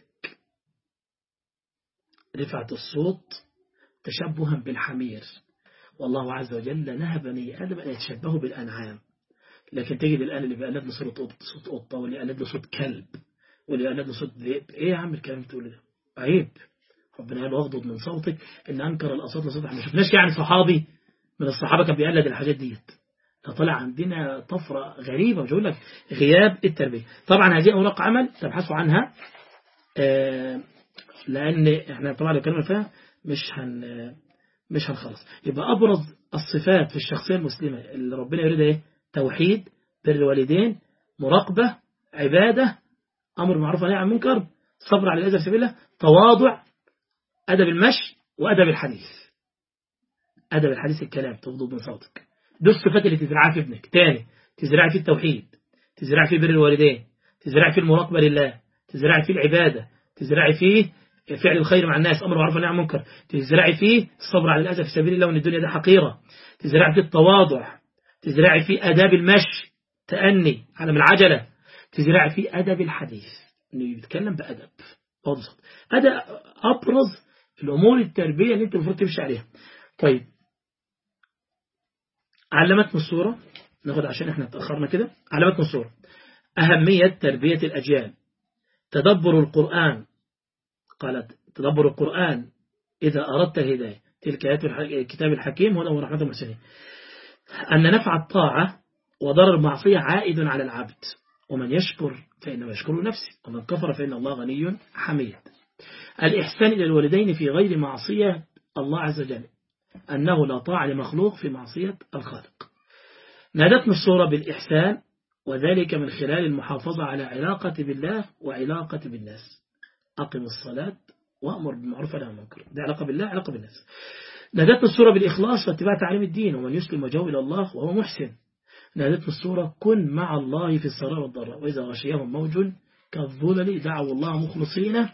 رفعت الصوت تشبها بالحمير والله عز وجل نهى بني آدم أن يتشبهوا بالأنعام لكن تجد الآن اللي بيقلد له صوت قطة صوت قطة واللي يقلد له صوت كلب واللي يقلد له صوت ذئب إيه يا عم الكلام تقول ده عيب ربنا قال واغضض من صوتك إن أنكر الأصوات لصوت ما شفناش يعني صحابي من الصحابة كان بيقلد الحاجات ديت طلع عندنا طفرة غريبة مش أقول لك غياب التربية طبعا هذه أوراق عمل تبحثوا عنها لأن احنا طبعا لو كلمة فيها مش هن مش هنخلص يبقى أبرز الصفات في الشخصية المسلمة اللي ربنا يريد ايه توحيد بر الوالدين مراقبة عبادة أمر معروف ونهي عن المنكر صبر على الأذى في سبيل الله تواضع أدب المشي وأدب الحديث أدب الحديث الكلام تغضب من صوتك دول الصفات اللي تزرعها في ابنك تاني تزرع في التوحيد تزرع في بر الوالدين تزرع في المراقبة لله تزرع في العبادة تزرع فيه فعل الخير مع الناس أمر معروف ونهي عن المنكر تزرع فيه الصبر على الأذى في سبيل الله وأن الدنيا ده حقيرة تزرع في التواضع تزرع في أداب المشي تأني على من العجلة تزرع في أدب الحديث إنه يتكلم بأدب أبسط هذا أبرز الأمور التربية اللي أنت المفروض تمشي عليها طيب علمتنا الصورة ناخد عشان احنا تأخرنا كده علمتنا الصورة أهمية تربية الأجيال تدبر القرآن قالت تدبر القرآن إذا أردت الهداية تلك آيات الكتاب الحكيم هدى ورحمة المحسنين أن نفع الطاعة وضرر المعصية عائد على العبد ومن يشكر فإنما يشكر نفسه ومن كفر فإن الله غني حميد الإحسان إلى الوالدين في غير معصية الله عز وجل أنه لا طاعة لمخلوق في معصية الخالق نادتنا الصورة بالإحسان وذلك من خلال المحافظة على علاقة بالله وعلاقة بالناس أقم الصلاة وأمر بالمعروف عن المنكر دي علاقة بالله علاقة بالناس نادتنا الصورة بالإخلاص واتباع تعليم الدين ومن يسلم وجهه إلى الله وهو محسن نادتنا الصورة كن مع الله في السراء والضراء وإذا غشيهم موج كالظلل دعوا الله مخلصين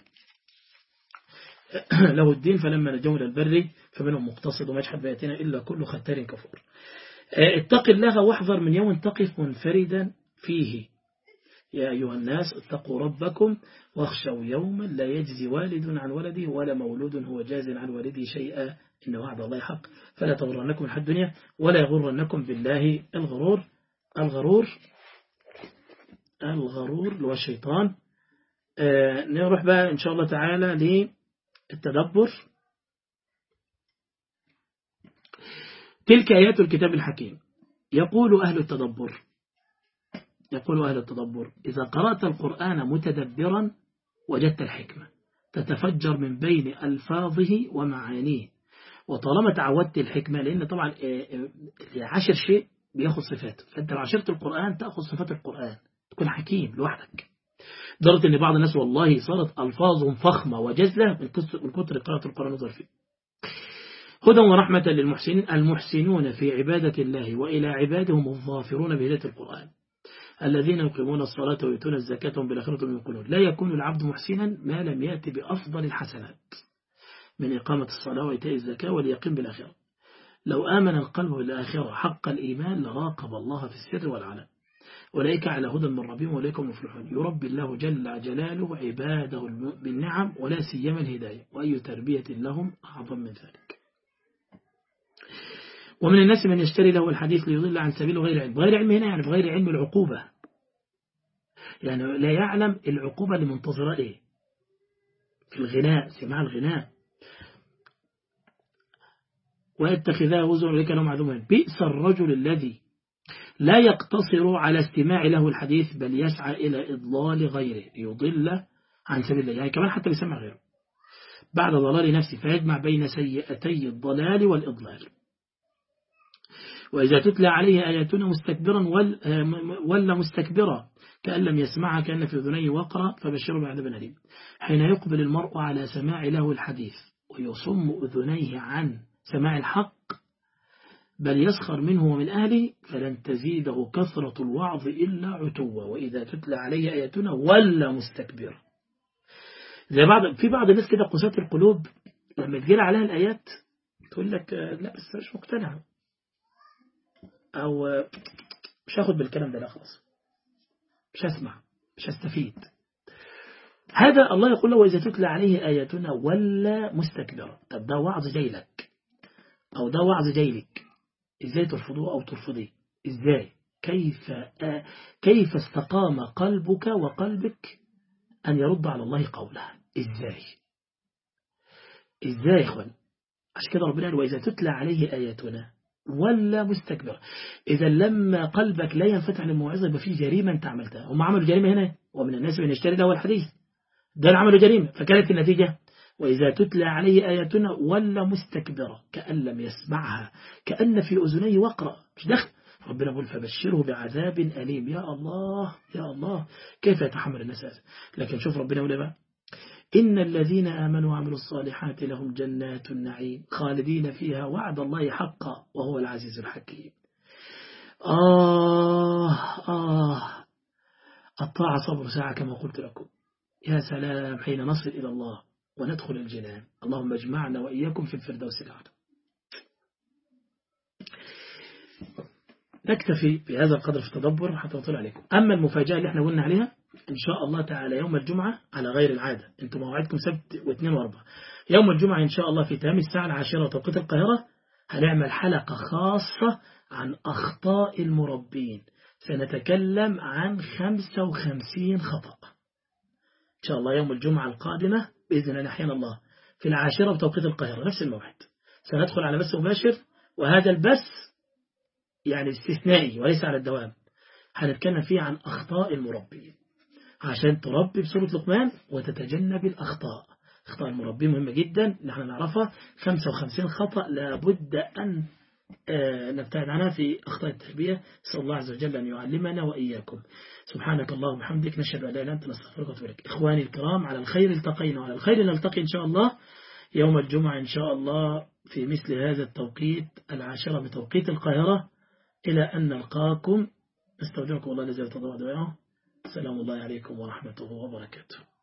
له الدين فلما نجوا إلى البر فمنهم مقتصد وما يجحد بآياتنا إلا كل ختار كفور اتق الله واحذر من يوم تقف منفردا فيه يا أيها الناس اتقوا ربكم واخشوا يوما لا يجزي والد عن ولده ولا مولود هو جاز عن والده شيئا إن وعد الله حق فلا تغرنكم الحد الدنيا ولا يغرنكم بالله الغرور الغرور الغرور اللي هو الشيطان آه نروح بقى إن شاء الله تعالى للتدبر تلك آيات الكتاب الحكيم يقول أهل التدبر يقول أهل التدبر إذا قرأت القرآن متدبرا وجدت الحكمة تتفجر من بين ألفاظه ومعانيه وطالما تعودت الحكمة لأن طبعا عشر شيء بياخذ صفاته فأنت لو عشرت القرآن تأخذ صفات القرآن تكون حكيم لوحدك درجة أن بعض الناس والله صارت ألفاظهم فخمة وجزلة من كتر قراءة القرآن نظر فيه هدى ورحمة للمحسنين المحسنون في عبادة الله وإلى عبادهم الظافرون بهداية القرآن الذين يقيمون الصلاة ويؤتون الزكاة بالآخرة من يقولون لا يكون العبد محسنا ما لم يأتي بأفضل الحسنات من إقامة الصلاة وإيتاء الزكاة واليقين بالآخرة لو آمن القلب بالآخرة حق الإيمان لراقب الله في السر والعلن أولئك على هدى من ربهم وأولئك هم المفلحون يربي الله جل جلاله عباده بالنعم ولا سيما الهداية وأي تربية لهم أعظم من ذلك ومن الناس من يشتري له الحديث ليضل عن سبيله غير علم غير علم هنا يعني بغير علم العقوبة يعني لا يعلم العقوبة اللي منتظرة إيه في الغناء سماع الغناء ويتخذها وزن لك لهم معلومات بئس الرجل الذي لا يقتصر على استماع له الحديث بل يسعى إلى إضلال غيره يضل عن سبيل الله يعني كمان حتى بيسمع غيره بعد ضلال نفسه فيجمع بين سيئتي الضلال والإضلال وإذا تتلى عليه آياتنا مستكبرا ولا مستكبرا كأن لم يسمعها كأن في أذنيه وقرا فبشره بعذاب أليم حين يقبل المرء على سماع له الحديث ويصم أذنيه عن سماع الحق بل يسخر منه ومن أهله فلن تزيده كثرة الوعظ إلا عتوا وإذا تتلى عليه آياتنا ولا مستكبرا زي بعض في بعض الناس كده قساة القلوب لما تجيل عليها الآيات تقول لك لا بس مش مقتنع أو مش هاخد بالكلام ده لا خلاص مش هسمع مش هستفيد هذا الله يقول له وإذا تتلى عليه آياتنا ولا مستكبرا طب ده وعظ جاي لك أو ده وعظ جاي لك إزاي ترفضوه أو ترفضيه إزاي كيف آه كيف استقام قلبك وقلبك أن يرد على الله قوله إزاي إزاي يا إخوان عشان كده ربنا قال وإذا تتلى عليه آياتنا ولا مستكبر إذا لما قلبك لا ينفتح للموعظة يبقى في جريمة أنت عملتها هم عملوا جريمة هنا ومن الناس من يشتري له الحديث ده اللي عملوا جريمة فكانت النتيجة وإذا تتلى عليه آياتنا ولا مستكبرة كأن لم يسمعها كأن في أذنيه وقرأ مش دخل ربنا يقول فبشره بعذاب أليم يا الله يا الله كيف يتحمل الناس هذا لكن شوف ربنا يقول بقى إن الذين آمنوا وعملوا الصالحات لهم جنات النعيم خالدين فيها وعد الله حقا وهو العزيز الحكيم آه آه الطاعة صبر ساعة كما قلت لكم يا سلام حين نصل إلى الله وندخل الجنان اللهم اجمعنا وإياكم في الفردوس الأعلى نكتفي بهذا القدر في التدبر حتى نطلع عليكم أما المفاجأة اللي احنا قلنا عليها إن شاء الله تعالى يوم الجمعة على غير العادة انتم موعدكم سبت واثنين واربعة يوم الجمعة إن شاء الله في تمام الساعة العاشرة توقيت القاهرة هنعمل حلقة خاصة عن أخطاء المربين سنتكلم عن 55 خطأ إن شاء الله يوم الجمعة القادمة بإذن الله أحيانا الله في العاشرة بتوقيت القاهرة نفس الموعد سندخل على بث مباشر وهذا البث يعني استثنائي وليس على الدوام هنتكلم فيه عن أخطاء المربين عشان تربي بصورة لقمان وتتجنب الأخطاء أخطاء المربين مهمة جدا نحن نعرفها 55 خطأ لابد أن نبتعد عنها في أخطاء التربية نسأل الله عز وجل أن يعلمنا وإياكم سبحانك اللهم وبحمدك نشهد أن لا إله إلا أنت نستغفرك ونتوب إليك إخواني الكرام على الخير التقينا وعلى الخير نلتقي إن شاء الله يوم الجمعة إن شاء الله في مثل هذا التوقيت العاشرة بتوقيت القاهرة إلى أن نلقاكم استودعكم الله الذي لا تضيع ودائعه السلام الله عليكم ورحمته وبركاته